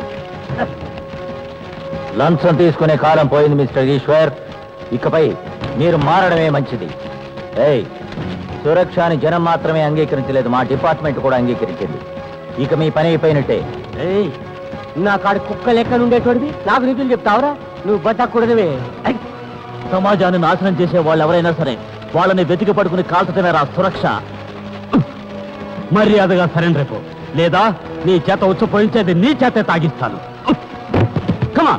లంచం తీసుకునే కాలం పోయింది మిస్టర్ ఈశ్వర్ ఇకపై మీరు మారడమే మంచిది ఏయ్ సురక్ష అని జనం మాత్రమే అంగీకరించలేదు మా డిపార్ట్మెంట్ కూడా అంగీకరించింది ఇక మీ పని అయిపోయినట్టే ఏయ్ నా కాడు కుక్క లెక్క ఉండేటోడివి నాకు నిధులు చెప్తావురా నువ్వు బతకూడదువే సమాజాన్ని నాశనం చేసే వాళ్ళు ఎవరైనా సరే వాళ్ళని వెతికి పడుకుని కాల్చటమే రా సురక్ష మర్యాదగా సరెండర్ అయిపో లేదా నీ చేత ఉచ్చు పోయించేది నీ చేతే తాగిస్తాను కమా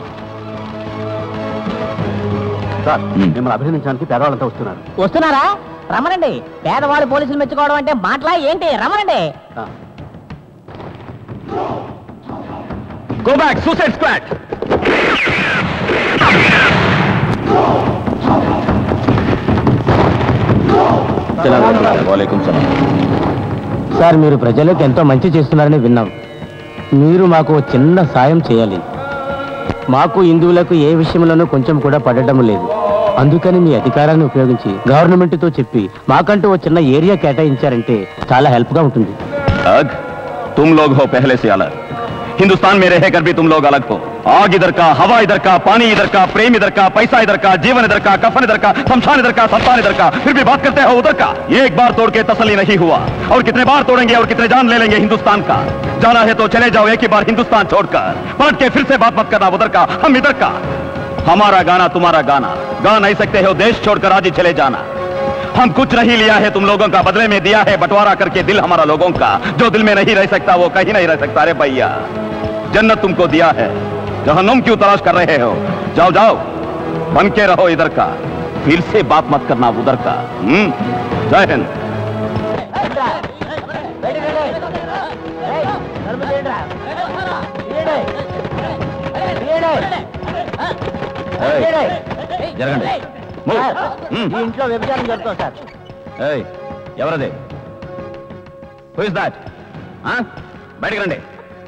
సార్ మిమ్మల్ని అభినందించడానికి పేదవాళ్ళంతా వస్తున్నారు వస్తున్నారా రమ్మనండి పేదవాళ్ళు పోలీసులు మెచ్చుకోవడం అంటే మాటలా ఏంటి రమ్మనండి గో బ్యాక్ సూసైడ్ స్క్వాడ్ వాలేకుం సలాం సార్ మీరు ప్రజలకు ఎంతో మంచి చేస్తున్నారని విన్నాం మీరు మాకు ఓ చిన్న సాయం చేయాలి మాకు హిందువులకు ఏ విషయంలోనూ కొంచెం కూడా పడటం లేదు అందుకని మీ అధికారాన్ని ఉపయోగించి గవర్నమెంట్తో చెప్పి మాకంటూ ఓ చిన్న ఏరియా కేటాయించారంటే చాలా హెల్ప్గా ఉంటుంది अग तुम लोग हो पहले से अलग हिंदुस्तान में रहकर भी तुम लोग अलग हो आग इधर का हवा इधर का पानी इधर का प्रेम इधर का पैसा इधर का जीवन इधर का कफन इधर का शमशान इधर का संतान इधर का फिर भी बात करते हो उधर का एक बार तोड़ के तसली नहीं हुआ और कितने बार तोड़ेंगे और कितने जान ले लेंगे हिंदुस्तान का जाना है तो चले जाओ एक ही बार हिंदुस्तान छोड़कर पलट के फिर से बात मत करना उधर का हम इधर का हमारा गाना तुम्हारा गाना गा नहीं सकते हो देश छोड़कर आज ही चले जाना हम कुछ नहीं लिया है तुम लोगों का बदले में दिया है बंटवारा करके दिल हमारा लोगों का जो दिल में नहीं रह सकता वो कहीं नहीं रह सकता अरे भैया जन्नत तुमको दिया है जहन्नुम क्यों तलाश कर रहे हो जाओ जाओ बन के रहो इधर का फिर से बात मत करना उधर का हम्म जय हिंद జరగండి Move. Hmm. ఈ ఇంట్లో వ్యభిచారం జరుగుతుంది సార్ ఏయ్, ఎవరది హూ ఇస్ దాట్ బయటికి రండి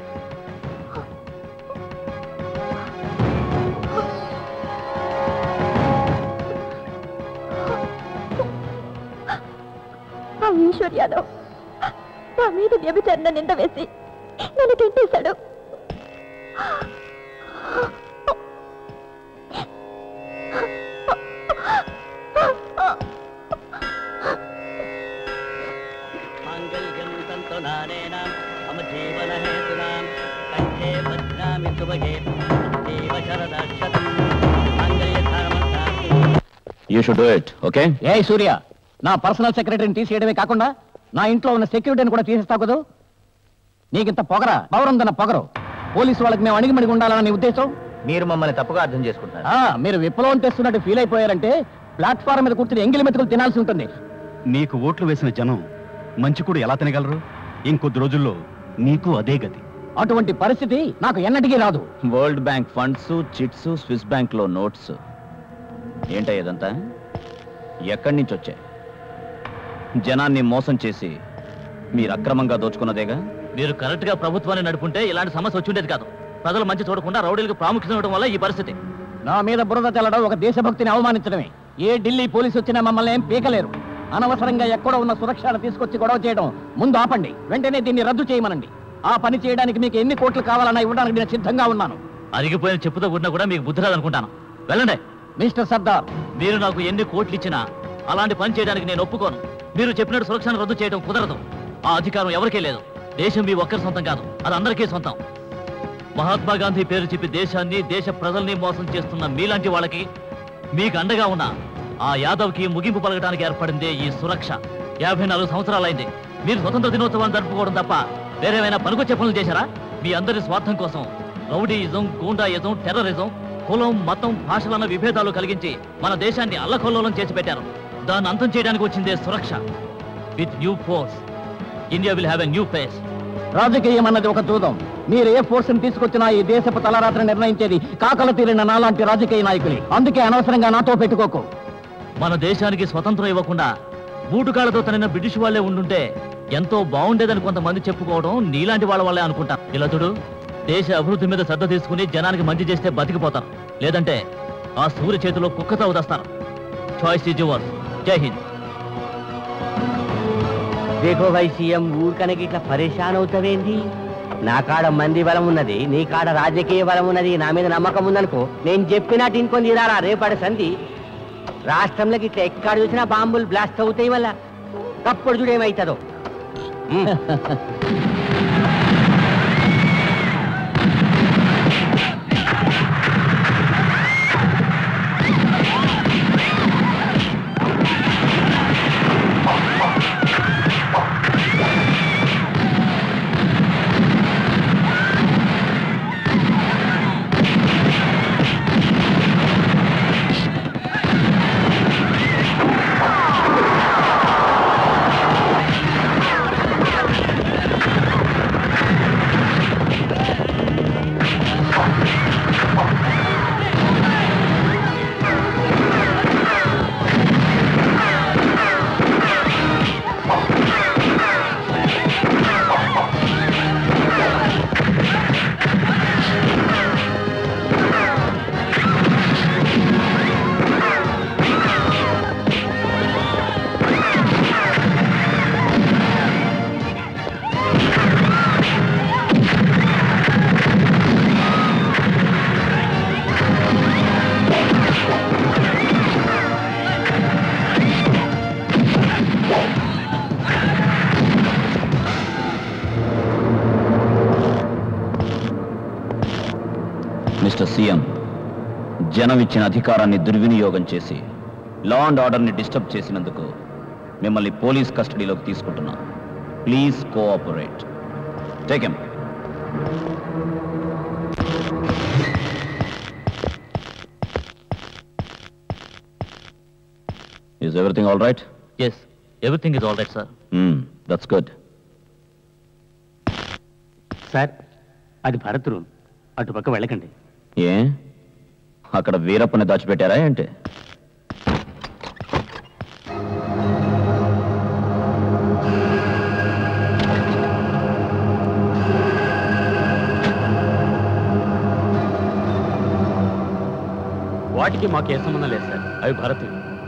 ఆ ఈశ్వర్ యాదవ్ నా మీద వ్యభిచరణ నింద వేసి నన్ను తింటేశాడు మాంగళ్యం తంతు నానేనాం మమ జీవన హేతునాం కంఠే భద్రామి శుభగే దేవ శరదాశతం మాంగళ్యధారమంతాం you should do it okay ఏ సూర్య నా పర్సనల్ సెక్రటరీని తీసేయడమే కాకుండా నా ఇంట్లో ఉన్న సెక్యూరిటీని కూడా తీసేస్తావు కదూ నీకింత పొగర పవర్ ఉందన్న పొగరు పోలీసు వాళ్ళకి మేము అణిగిమణిగి ఉండాలన్న నీ ఉద్దేశం మీరు మమ్మల్ని తప్పుగా అర్థం చేసుకుంటున్నారు ఆ, మీరు విప్లవం తెస్తున్నట్టు ఫీల్ అయిపోయారంటే ప్లాట్ఫారం మీద కూర్చుని ఎంగిలి మెతుకులు తినాల్సి ఉంటుంది నీకు ఓట్లు వేసిన జనం మంచి కూడా ఎలా తినగలరు ఇంకొద్ది రోజుల్లో నీకు అదే గతి అటువంటి పరిస్థితి నాకు ఎన్నటికీ రాదు World Bank funds chits Swiss bank లో నోట్స్ ఏంటో ఇదంతా ఎక్కడి నుంచి వచ్చాయి జనాన్ని మోసం చేసి మీరు అక్రమంగా దోచుకున్నదేగా మీరు కరెక్ట్ గా ప్రభుత్వాన్ని నడుపుంటే ఇలాంటి సమస్య వచ్చి ఉండేది కాదు ప్రజలు మంచి చూడకుండా రౌడీలకు ప్రాముఖ్యత ఇవ్వడం వల్ల ఈ పరిస్థితి నా మీద బురద చల్లడం ఒక దేశభక్తిని అవమానించడమే ఏ ఢిల్లీ పోలీసు వచ్చినా మమ్మల్ని ఏం పీకలేరు అనవసరంగా ఎక్కడో ఉన్న సురక్షను తీసుకొచ్చి గొడవ చేయడం ముందు ఆపండి వెంటనే దీన్ని రద్దు చేయమనండి ఆ పని చేయడానికి మీకు ఎన్ని కోట్లు కావాలన్నా ఇవ్వడానికి నేను సిద్ధంగా ఉన్నాను అరిగిపోయిన చెప్పుతో కూడినా కూడా మీకు బుద్ధి రాదనుకుంటాను వెళ్ళండి మిస్టర్ సర్దార్ మీరు నాకు ఎన్ని కోట్లు ఇచ్చినా అలాంటి పని చేయడానికి నేను ఒప్పుకోను మీరు చెప్పినట్టు సురక్షను రద్దు చేయడం కుదరదు ఆ అధికారం ఎవరికీ లేదు దేశం మీ ఒక్కరి సొంతం కాదు అది అందరికీ సొంతం మహాత్మా గాంధీ పేరు చెప్పి దేశాన్ని దేశ ప్రజల్ని మోసం చేస్తున్న మీలాంటి వాళ్ళకి మీకు అండగా ఉన్న ఆ యాదవ్కి ముగింపు పలకడానికి ఏర్పడిందే ఈ సురక్ష యాభై నాలుగు సంవత్సరాలైంది మీరు స్వతంత్ర దినోత్సవాన్ని జరుపుకోవడం తప్ప వేరేమైనా పనికొచ్చే పనులు చేశారా మీ అందరి స్వార్థం కోసం రౌడీయిజం గూండాయిజం టెర్రరిజం కులం మతం భాషలన్న విభేదాలు కలిగించి మన దేశాన్ని అల్లకొల్లోలం చేసి పెట్టారు దాన్ని అంతం చేయడానికి వచ్చిందే Suraksha with new force India will have a new face రాజకీయం అన్నది ఒక జూదం మీరు ఏ ఫోర్స్ తీసుకొచ్చినా ఈ దేశపు తలరాత్రి నిర్ణయించేది కాకల తీరిన నాలాంటి రాజకీయ నాయకులే అందుకే అనవసరంగా నాతో పెట్టుకోకు మన దేశానికి స్వతంత్రం ఇవ్వకుండా బూటుకాళ్లతో తనిన బ్రిటిష్ వాళ్ళే ఉండుంటే ఎంతో బాగుండేదని కొంతమంది చెప్పుకోవడం నీలాంటి వాళ్ళ వల్లే అనుకుంటా ఇలా చూడు దేశ అభివృద్ధి మీద శ్రద్ధ తీసుకుని జనానికి మంచి చేస్తే బతికిపోతారు లేదంటే ఆ సూర్య చేతిలో కుక్కతో ఉదస్తారు చాయిస్ ఈజ్ యువర్స్ జై హింద్ దేఖో భై సీఎం ఊరికనకి ఇట్లా పరేషాన్ అవుతావేంది నా కాడ మంది బలం ఉన్నది నీ కాడ రాజకీయ బలం ఉన్నది నా మీద నమ్మకం ఉందనుకో నేను చెప్పినట్టు ఇంకొని తీరాలా రేపటి సంధి రాష్ట్రంలోకి ఇట్లా ఎక్కడ చూసినా బాంబులు బ్లాస్ట్ అవుతాయి వల్ల అప్పుడు చూడు ఏమవుతుందో మిస్టర్ సీఎం జనం ఇచ్చిన అధికారాన్ని దుర్వినియోగం చేసి లా అండ్ ఆర్డర్ని డిస్టర్బ్ చేసినందుకు మిమ్మల్ని పోలీస్ కస్టడీలోకి తీసుకుంటున్నాం please cooperate take M is everything all right yes everything is all right sir that's good sir అది భరత్ రూమ్ అటుపక్క వెళ్ళకండి ఏ అక్కడ వీరప్పని దాచిపెట్టారా ఏంటి వాటికి మాకు ఏ సంబంధం లేదు సార్ అవి భరత్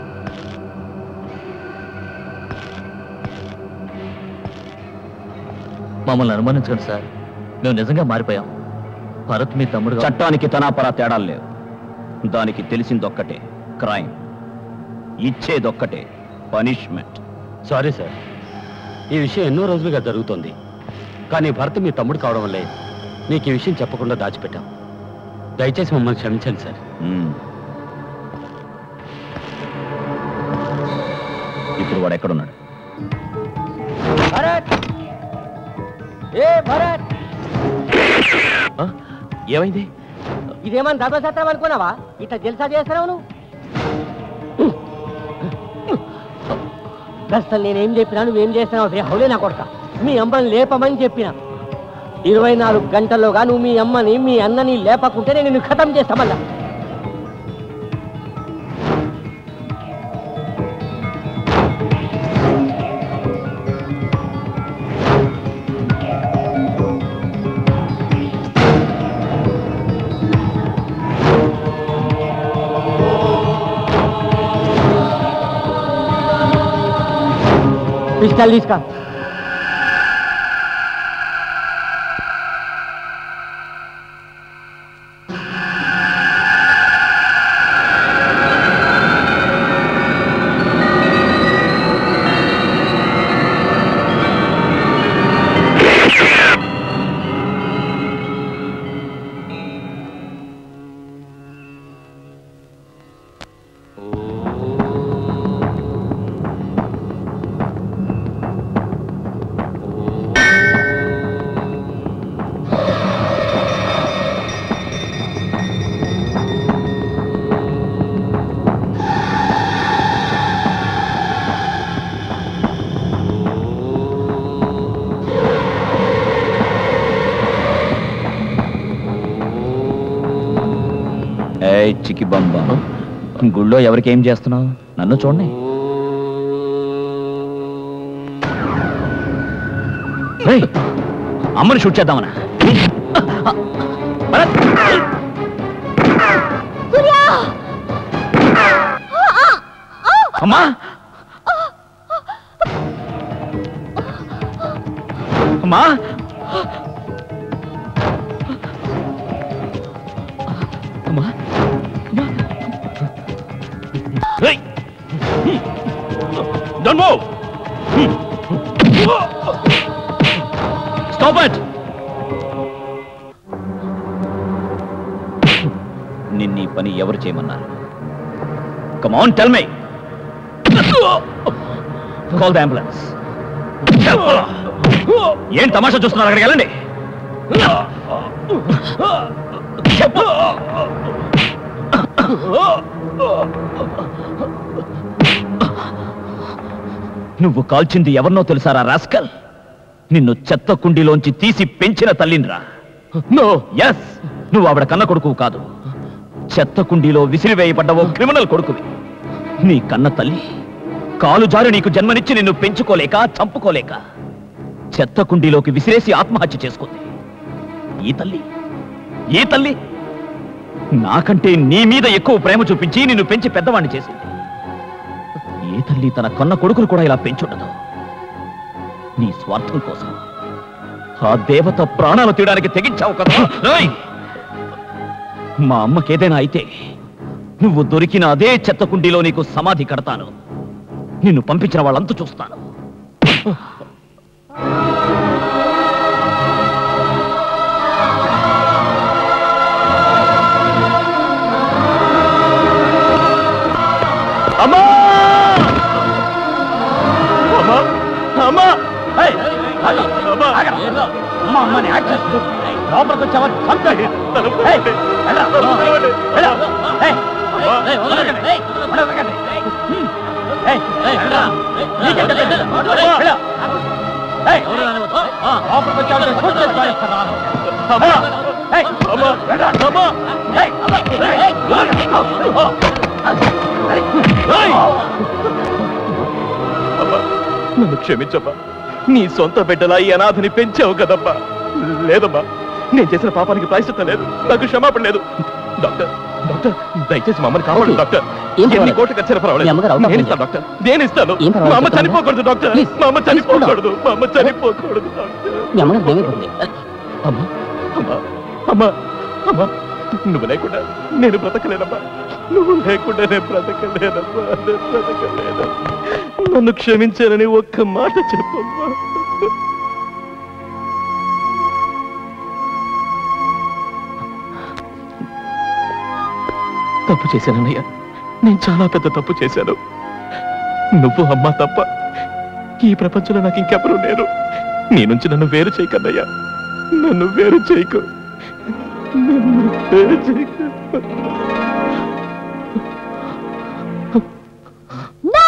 మమ్మల్ని అనుమానించండి సార్ మేము నిజంగా మారిపోయాం భరత్ మీ తమ్ముడు చట్టానికి తనాపరా తేడాలు లేవు దానికి తెలిసిందొక్కటే క్రైమ్ ఇచ్చేదొక్కటే పనిష్మెంట్ సారీ సార్ ఈ విషయం ఎన్నో రోజులుగా జరుగుతోంది కానీ భరత్ మీ తమ్ముడు కావడం వల్లే మీకు ఈ విషయం చెప్పకుండా దాచిపెట్టాం దయచేసి మమ్మల్ని క్షమించండి సార్ ఇప్పుడు వాడు ఎక్కడున్నాడు భరత్ ఏ భరత్ ఏమైంది ఇదేమన్నా ధర్మసత్రం అనుకున్నావా ఇట్లా జల్సా చేస్తున్నావు నువ్వు అసలు నేనేం చెప్పినా నువ్వేం చేస్తున్నావు హౌలే నా కొడక మీ అమ్మని లేపమని చెప్పిన ఇరవై నాలుగు గంటల్లోగా నువ్వు మీ అమ్మని మీ అన్నని లేపకుంటే నేను నిన్ను ఖతం చేస్తా మళ్ళా పిస్టల్ తీసుకా ఏ చికి బంబ గుళ్ళో ఎవరికి ఏం చేస్తున్నావు నన్ను చూడండి రేయ్, అమ్మని షూట్ చేద్దామనా అమ్మా అమ్మా అమ్మా Don't move! Stop it! నిన్న ఈ పని ఎవరు చేయమన్నారు come on tell me call the ambulance ఏం తమాషా చూస్తున్నారు అక్కడికి వెళ్ళండి చెప్పు నువ్వు కాల్చింది ఎవరినో తెలుసారా రాస్కల్ నిన్ను చెత్త కుండీలోంచి తీసి పెంచిన తల్లినిరా నో ఎస్ నువ్వు ఆవిడ కన్న కొడుకు కాదు చెత్త కుండీలో విసిరివేయబడ్డ ఓ క్రిమినల్ కొడుకువి నీ కన్న తల్లి కాలు జారి నీకు జన్మనిచ్చి నిన్ను పెంచుకోలేక చంపుకోలేక చెత్త కుండీలోకి విసిరేసి ఆత్మహత్య చేసుకుంది ఈ తల్లి ఈ తల్లి నాకంటే నీ మీద ఎక్కువ ప్రేమ చూపించి నిన్ను పెంచి పెద్దవాణ్ణి చేసింది ఏ తల్లి తన కన్న కొడుకులు కూడా ఇలా పెంచుండదు నీ స్వార్థం కోసం ఆ దేవత ప్రాణాలు తీయడానికి తెగించావు కదా రేయ్! మా అమ్మకేదైనా అయితే నువ్వు దొరికిన అదే చెత్త కుండీలో నీకు సమాధి కడతాను నిన్ను పంపించిన వాళ్ళంతా చూస్తాను అమ్మా అమ్మా అమ్మా ఏయ్, ఆగు, అమ్మా. అమ్మ అమ్మని యాక్సెస్ లోపలికి వచ్చావా చంపే ఏయ్, వెళ్ళరా. వెళ్ళరా. ఏయ్, ఏయ్, వదలకండి. ఏయ్, వదలకండి. హ్మ్. ఏయ్, వెళ్ళరా. నీకేం చెప్పేది? వెళ్ళు. ఏయ్, లోపలికి వచ్చావంటే షూట్ చేసి పారేస్తాను రా. వెళ్ళరా. ఏయ్, వెళ్ళరా. ఏయ్, ఏయ్, ఏయ్! అమ్మా, నన్ను క్షమించమ్మా నీ సొంత బిడ్డలా ఈ అనాథని పెంచావు కదమ్మా లేదమ్మా నేను చేసిన పాపానికి ప్రాయశ్చిత్తం లేదు నాకు క్షమాపణ లేదు డాక్టర్ డాక్టర్ దయచేసి మా అమ్మని కాపాడు డాక్టర్ ఏం ఎన్ని పర్వాలేదు. కోట్లు ఖర్చు మీ అమ్మగారు పర్వాలేదు అవుతారు. నేను ఇస్తాను డాక్టర్ నేను ఇస్తాను ఏం పర్వాలేదు, మా అమ్మ చెప్పండి. చనిపోకూడదు డాక్టర్ Please, మా అమ్మ please, చనిపోకూడదు మా అమ్మ చనిపోకూడదు డాక్టర్ మీ అమ్మగారు ఏమైపోతుంది అమ్మా అమ్మా అమ్మా అమ్మా నువ్వు లేకుండా నేను బ్రతకలేనమ్మా నువ్వు లేకుండా నేను బ్రతకలేనమ్మా నేను బ్రతకలేను నన్ను క్షమించానని ఒక్క మాట చెప్పమ్మా తప్పు చేశానన్నయ్య నేను చాలా పెద్ద తప్పు చేశాను నువ్వు అమ్మ తప్ప ఈ ప్రపంచంలో నాకు ఇంకెవరూ లేరు నీ నుంచి నన్ను వేరు చేయకన్నయ్యా నన్ను వేరు చేయకు No!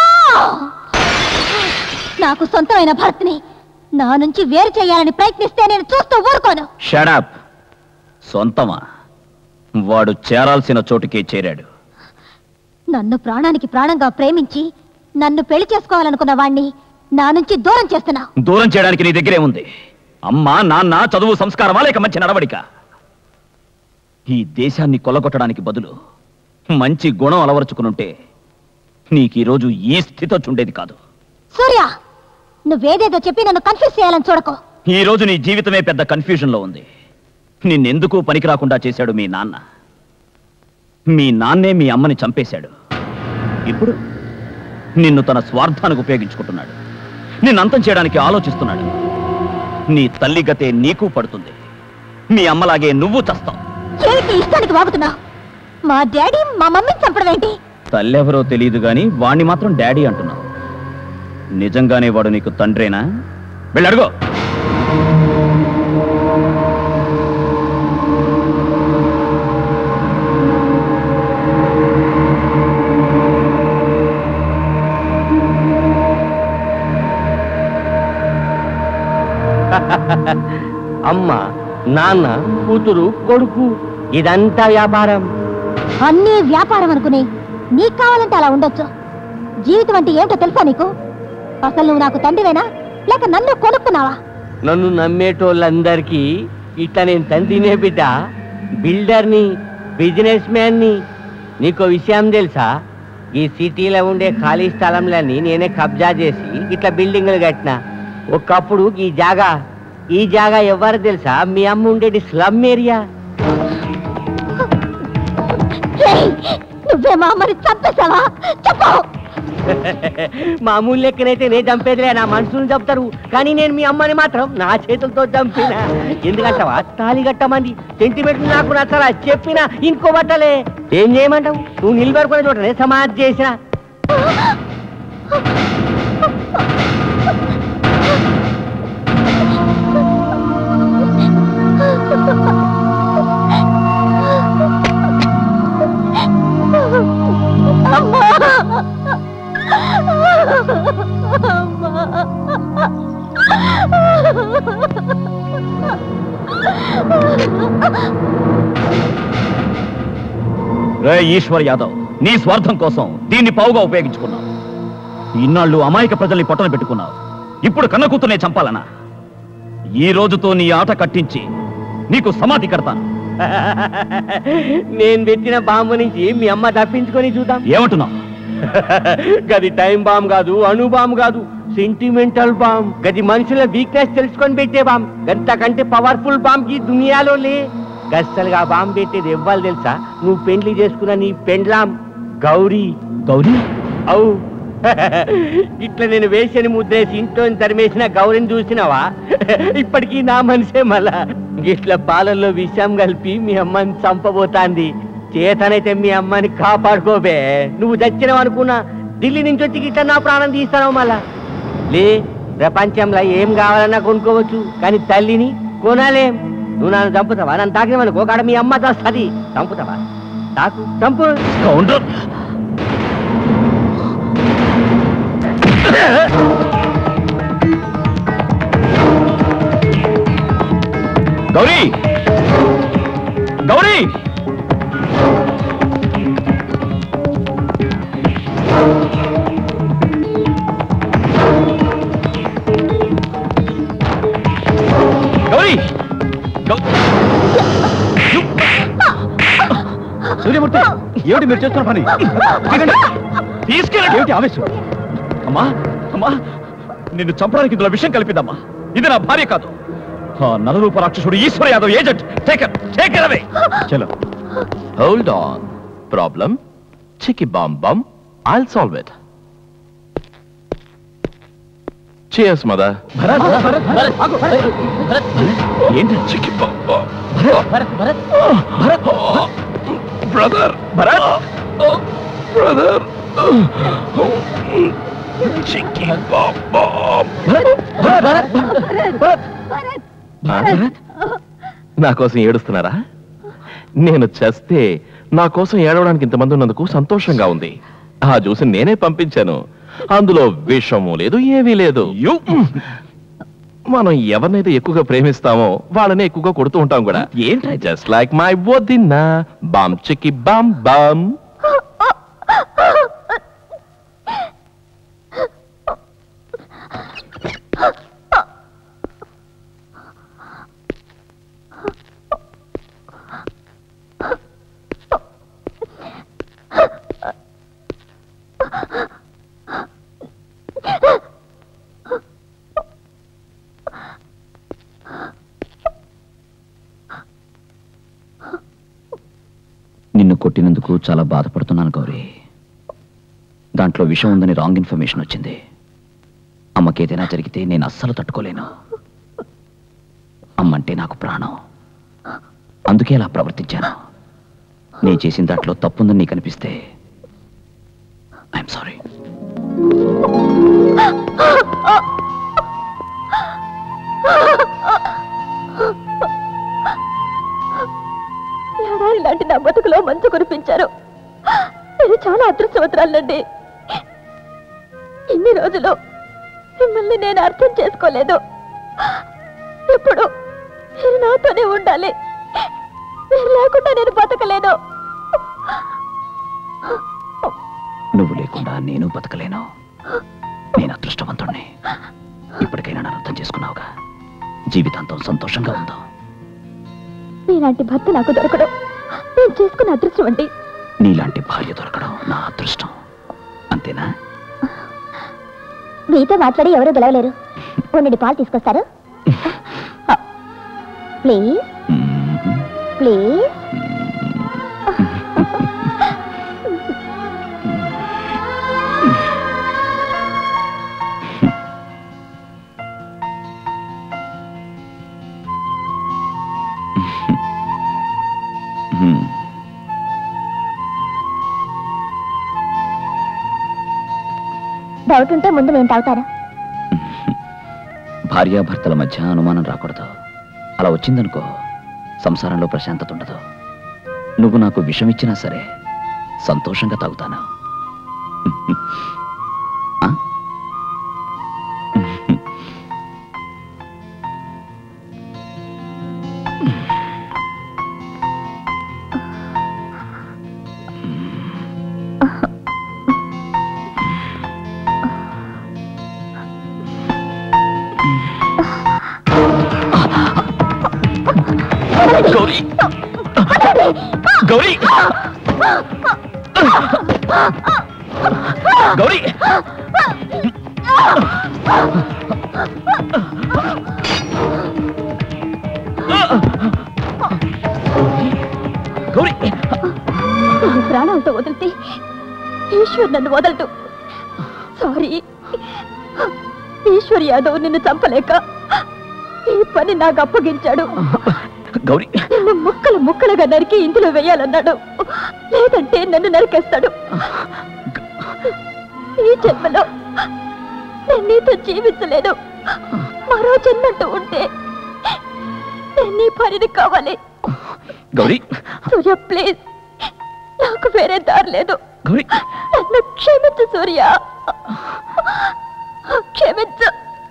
నాకు సొంతమైన భర్తని నా నుంచి వేరు చేయాలని ప్రయత్నిస్తే నేను చూస్తూ ఊరుకోను షడప్ సొంతమా వాడు చేరాల్సిన చోటుకే చేరాడు నన్ను ప్రాణానికి ప్రాణంగా ప్రేమించి నన్ను పెళ్లి చేసుకోవాలనుకున్న వాణ్ణి నా నుంచి దూరం చేస్తున్నా దూరం చేయడానికి నీ దగ్గరే ఉంది అమ్మ నాన్న చదువు సంస్కారమా లేక మంచి నడవడిక ఈ దేశాన్ని కొల్లగొట్టడానికి బదులు మంచి గుణం అలవరుచుకునుంటే నీకు ఈరోజు ఈ స్థితి వచ్చి ఉండేది కాదు సూర్య నువ్వేదేదో చెప్పి నన్ను కన్ఫ్యూజ్ చేయాలని చూడకో ఈ రోజు నీ జీవితమే పెద్ద కన్ఫ్యూజన్లో ఉంది నిన్నెందుకు పనికి రాకుండా చేశాడు మీ నాన్న మీ నాన్నే మీ అమ్మని చంపేశాడు ఇప్పుడు నిన్ను తన స్వార్థానికి ఉపయోగించుకుంటున్నాడు నిన్ను అంతం చేయడానికి ఆలోచిస్తున్నాడు నీ తల్లి గతే నీకు పడుతుంది మీ అమ్మలాగే నువ్వు చస్తావు ఏమిటి ఇష్టానికి వాగుతున్నావు మా డాడీ మా మమ్మీని చంపడం ఏంటి తల్లెవరో తెలియదు గాని వాణ్ణి మాత్రం డాడీ అంటున్నావు నిజంగానే వాడు నీకు తండ్రేనా వెళ్ళడుగో అమ్మ నాన్న కూతురు కొడుకు ఇదంతా వ్యాపారం అన్నీ వ్యాపారం అనుకుని నీకు కావాలంటే అలా ఉండొచ్చు జీవితం అంటే ఏంటో తెలుసా నీకు అసలు నువ్వు నాకు తండ్రివేనా లేక నన్ను కొనుక్కున్నావా నన్ను నమ్మేటోళ్ళందరికీ ఇట్లా నేను తండ్రినే బిడ్డ బిల్డర్ని బిజినెస్ మ్యాన్ని నీకో విషయం తెలుసా ఈ సిటీలో ఉండే ఖాళీ స్థలంలన్నీ నేనే కబ్జా చేసి ఇట్లా బిల్డింగ్లు కట్టిన ఒకప్పుడు ఈ జాగా ఈ జాగా ఎవరు తెలుసా మీ అమ్మ ఉండేది స్లమ్ ఏరియా రేయ్, నువ్వే మా అమ్మని చంపేశావా చెప్పు మామూలు లెక్కనైతే నేను చంపేదిలే నా మనుషులు చంపుతారు కానీ నేను మీ అమ్మని మాత్రం నా చేతులతో చంపిన ఎందుకంటావా తాళి కట్టమంది సెంటిమెంట్ నాకు నచ్చరా చెప్పినా ఇంకో బట్టలే ఏం చేయమంటావు నువ్వు నిలబడుకునే చోటనే సమాధి చేసిన రే ఈశ్వర్ యాదవ్ నీ స్వార్థం కోసం దీన్ని పావుగా ఉపయోగించుకున్నావు ఇన్నాళ్ళు అమాయక ప్రజల్ని పొట్టన పెట్టుకున్నావు ఇప్పుడు కన్న కూతుర్నే చంపాలనా ఈ రోజుతో నీ ఆట కట్టించి నీకు సమాధి కడతాను నేను పెట్టిన బాంబు నుంచి మీ అమ్మ తప్పించుకొని చూద్దాం ఏమంటున్నావు గది టైం బాంబ్ కాదు అణు బాంబ్ కాదు సెంటిమెంటల్ బాంబ్ గది మనుషుల వీక్నెస్ తెలుసుకొని పెట్టే బాంబ్ గంతకంటే పవర్ఫుల్ బాంబ్ ఈ దునియాలో లే గస్సలుగా బాంబ్ పెట్టేది ఎవ్వాలి తెలుసా నువ్వు పెండ్లి చేసుకున్న నీ పెండ్లాం గౌరీ గౌరీ అవు ఇట్లా నేను వేసిన ముద్రేసి ఇంట్లో తరిమేసిన గౌరిని చూసినావా ఇప్పటికీ నా మనిషే మళ్ళా ఇట్లా పాలల్లో విషం కలిపి మీ అమ్మని చంపబోతాంది చేతనైతే మీ అమ్మని కాపాడుకోబే నువ్వు చచ్చినావు అనుకున్నా ఢిల్లీ నుంచి వచ్చి ఇట్లా నా ప్రాణం తీస్తావు మళ్ళా లే ప్రపంచంలో ఏం కావాలన్నా కొనుక్కోవచ్చు కానీ తల్లిని కొనాలేం నువ్వు నన్ను చంపుతావా నన్ను తాకినవనుకో కాడ మీ అమ్మ చేస్తుంది చంపుతావా తాకు చంపు గౌరీ గౌరీ గౌరీ గౌ- సూర్యమూర్తి ఏమిటి మీరు చేస్తున్న పని దిగండి. తీసుకెళ్ళండి ఏమిటి ఆవేశం అమ్మా అమ్మా నిన్ను చంపడానికి ఇందులో విషయం కలిపిందమ్మా ఇది నా భార్య కాదు ఆ నలరూప రాక్షసుడు Ishwar Yadav agent take her take her away చలో హోల్డ్ ఆన్ ప్రాబ్లం చికి bomb bomb I'll solve it cheers mother ఏంటి చికి bomb bomb brother Bharat brother చికి బాంబ్ బాంబ్ నా కోసం ఏడుస్తున్నారా నేను చస్తే నా కోసం ఏడవడానికి ఇంతమంది ఉన్నందుకు సంతోషంగా ఉంది ఆ జ్యూస్ నేనే పంపించాను అందులో విషము లేదు ఏమీ లేదు యు! మనం ఎవరినైతే ఎక్కువగా ప్రేమిస్తామో వాళ్ళనే ఎక్కువగా కొడుతూ ఉంటాం కూడా ఏంటి జస్ట్ లైక్ మై వదిన బామ్ చిక్కి బామ్ బామ్ నిన్ను కొట్టినందుకు చాలా బాధపడుతున్నాను గౌరీ దాంట్లో విషం ఉందని రాంగ్ ఇన్ఫర్మేషన్ వచ్చింది అమ్మకి ఏదైనా జరిగితే నేను అస్సలు తట్టుకోలేను అమ్మంటే నాకు ప్రాణం అందుకే అలా ప్రవర్తించాను నేను చేసిన దాంట్లో తప్పుందని నీకు అనిపిస్తే ఐఎమ్ సారీ ఎడారి లాంటి నా బతుకులో మంచు కురిపించారు నేను చాలా అదృష్టవంతురాలండి ఇన్ని రోజులు మిమ్మల్ని నేను అర్థం చేసుకోలేదు ఇప్పుడు మీరు నాతోనే ఉండాలి మీరు లేకుండా నేను బతకలేను నువ్వు లేకుండా నేను బతకలేను నేను అదృష్టవంతుణ్ణి ఇప్పటికైనా నన్ను అర్థం చేసుకున్నావుగా జీవితాంతం సంతోషంగా ఉందాం మీలాంటి భర్త నాకు దొరకడం నేను చేసుకున్న అదృష్టం అండి నీలాంటి భార్య దొరకడం నా అదృష్టం అంతేనా మీతో మాట్లాడి ఎవరు గెలవలేరు ఉన్నది పాలు తీసుకొస్తారు ప్లీజ్ ప్లీజ్ హ్మ్. డౌట్ ఉంటే ముందు నేను తాగుతాను భార్యాభర్తల మధ్య అనుమానం రాకూడదు అలా వచ్చిందనుకో సంసారంలో ప్రశాంతత ఉండదు నువ్వు నాకు విషం ఇచ్చినా సరే సంతోషంగా తాగుతాను ఆ? గౌరీ గౌరీ గౌరీ గౌరీ నేను ప్రాణాలతో వదిలితే ఈశ్వర్ నన్ను వదలడు సారీ ఈశ్వర్ యాదవ్ నిన్ను చంపలేక ఈ పని నాకు అప్పగించాడు గౌరీ నిన్ను ముక్కలు ముక్కలుగా నరికి ఇందులో వేయాలన్నాడు లేదంటే నన్ను నరికేస్తాడు ఈ జన్మలో నేను నీతో జీవించలేను మరో జన్మంటూ ఉంటే నేను నీ పనిని కావాలి గౌరీ సూర్య ప్లీజ్ నాకు వేరే దారి లేదు గౌరీ నన్ను క్షమించు సూర్య క్షమించు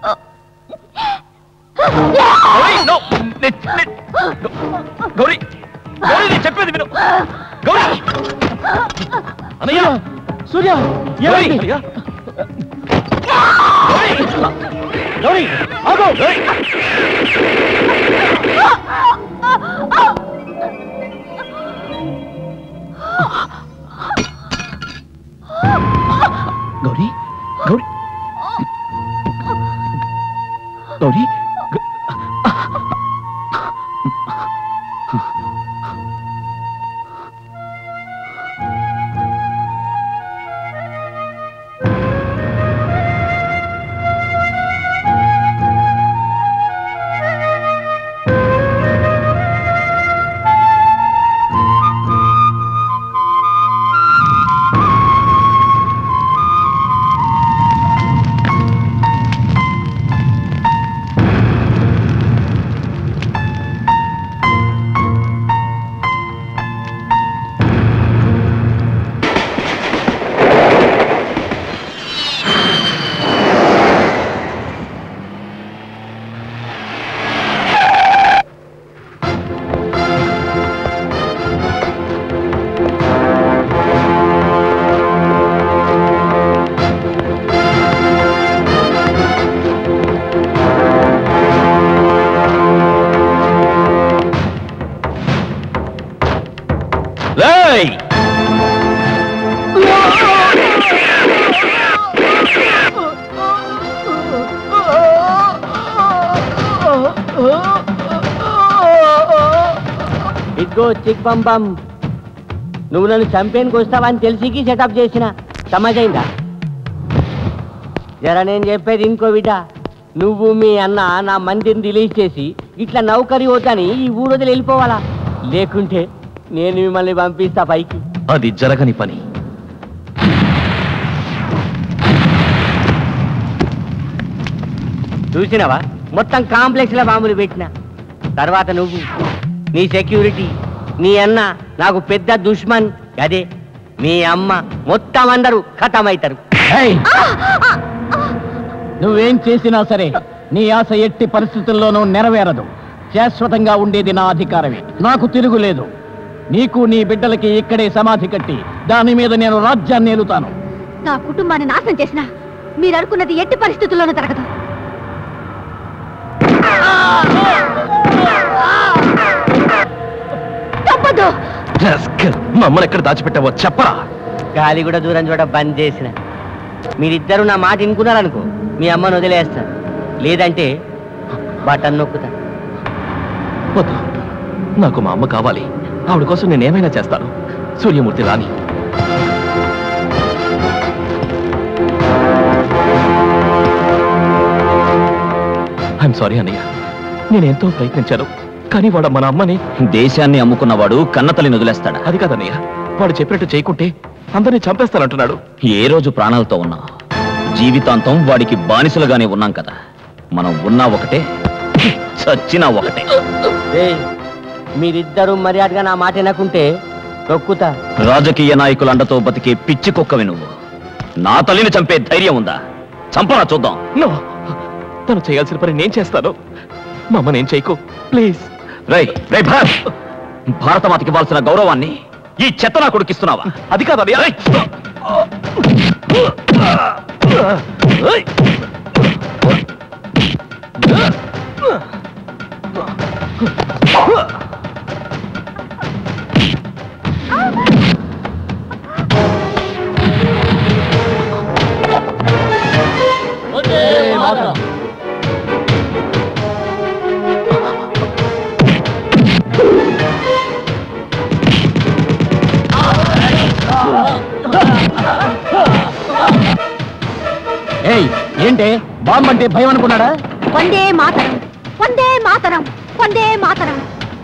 గౌరీ నో నే- నే- గౌరీ గౌరీ నేను చెప్పేది విను గౌరీ అన్నయ్య సూర్య గౌరీ ఏమైంది? అన్నయ్య గౌరీ ఆగు గౌరీ గౌరీ గౌరీ గ- రేయ్! ఇదిగో చిక్ బం బం నువ్వు నన్ను చంపేనికి వస్తావని తెలిసికి సెటప్ చేసిన సమజైందా జర నేను చెప్పేది ఇంకో బిడ్డ నువ్వు మీ అన్న నా మందిని రిలీజ్ చేసి ఇట్లా నౌకరి వద్దని ఈ ఊరొదిలి వెళ్ళిపోవాలా లేకుంటే నేను మిమ్మల్ని పంపిస్తా పైకి అది జరగని పని చూసినావా మొత్తం కాంప్లెక్స్ లో బాంబులు పెట్టిన తర్వాత నువ్వు నీ సెక్యూరిటీ నీ అన్న నాకు పెద్ద దుష్మన్ అదే మీ అమ్మ మొత్తం అందరూ ఖతమవుతారు ఏయ్! నువ్వేం చేసినా సరే నీ ఆశ ఎట్టి పరిస్థితుల్లోనూ నెరవేరదు శాశ్వతంగా ఉండేది నా అధికారమే నాకు తిరుగులేదు నీకు నీ బిడ్డలకి ఇక్కడే సమాధి కట్టి దాని మీద నేను రాజ్యాన్ని ఏలుతాను నా కుటుంబాన్ని నాశనం చేసిన మీరు అనుకున్నది ఎట్టి పరిస్థితుల్లోనూ జరగదు తప్పదు రాస్కల్, మమ్మల్ని ఎక్కడ దాచిపెట్టావో చెప్పరా గాలి కూడా దూరం చూడ బంద్ చేసిన మీరిద్దరు నా మాట వినుకున్నారనుకో మీ అమ్మను వదిలేస్తా లేదంటే బటన్ నొక్కుతా వద్దు నాకు మా అమ్మ కావాలి ఆవిడ కోసం నేను ఏమైనా చేస్తాను సూర్యమూర్తి రాని ఐఎమ్ సారీ అన్నయ్య నేనెంతో ప్రయత్నించాను కానీ వాడు మన అమ్మని దేశాన్ని అమ్ముకున్నవాడు కన్నతల్లిని వదిలేస్తాడా అది కాదన్నయ్య వాడు చెప్పినట్టు చేయకుంటే అందరినీ చంపేస్తానంటున్నాడు ఏ రోజు ప్రాణాలతో ఉన్నా జీవితాంతం వాడికి బానిసలుగానే ఉన్నాం కదా మనం ఉన్నా ఒకటే చచ్చినా ఒకటే ఏయ్, మీరిద్దరూ మర్యాదగా నా మాట వినకుంటే నొక్కుతా రాజకీయ నాయకుల అండతో బతికే పిచ్చి కుక్కవి నువ్వు నా తల్లిని చంపే ధైర్యం ఉందా చంపరా చూద్దాం నో తను చేయాల్సిన పని నేను చేస్తాను మా అమ్మ నేను చేయకు ప్లీజ్ రై రై భారత్ భారత మాతకి ఇవ్వాల్సిన గౌరవాన్ని ఈ చెత్త నా కొడుకిస్తున్నావా అది కాదు అది ఏయ్ ఏంటే బాంబు అంటే భయం అనుకున్నాడా వందే మాతరం వందే మాతరం వందే మాతరం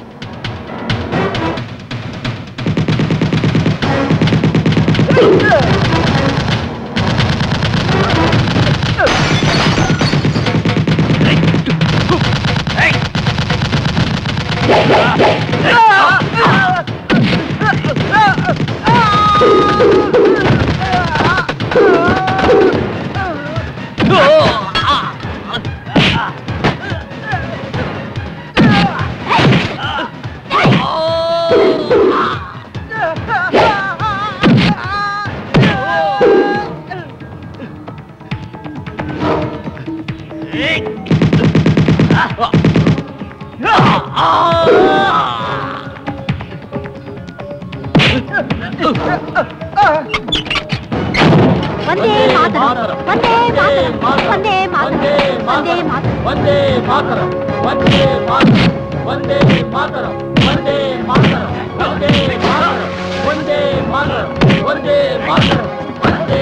వందే మాతరం వందే మాతరం వందే మాతరం వందే మాతరం వందే మాతరం వందే మాతరం వందే మాతరం వందే మాతరం వందే మాతరం వందే మాతరం వందే మాతరం వందే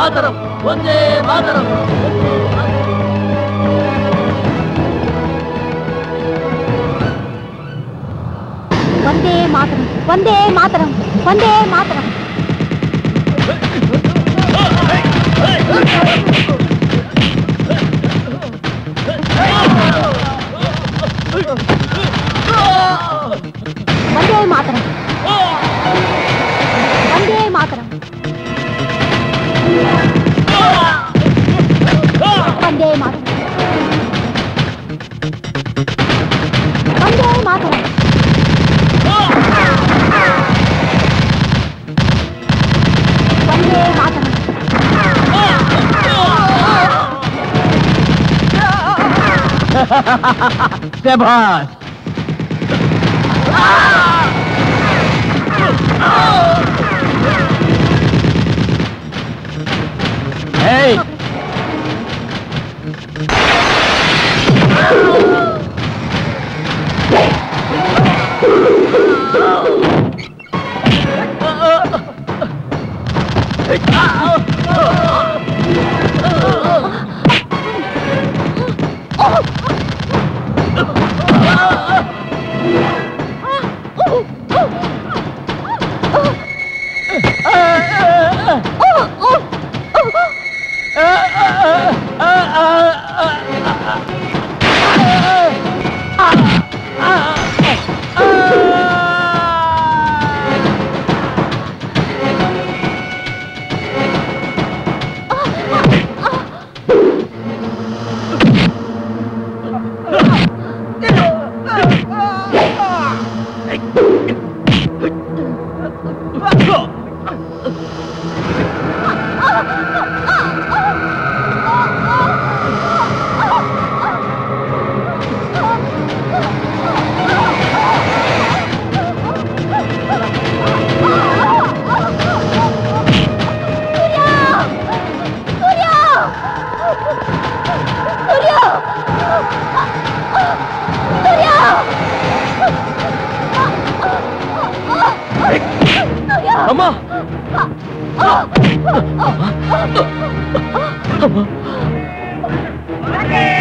మాతరం వందే మాతరం వందే మాతరం వందే మాతరం వందే మాతరం వందే మాతరం వందే మాతరం వందే మాతరం వందే మాతరం వందే మాతరం శభాష్ ఏయ్ అమ్మా వందే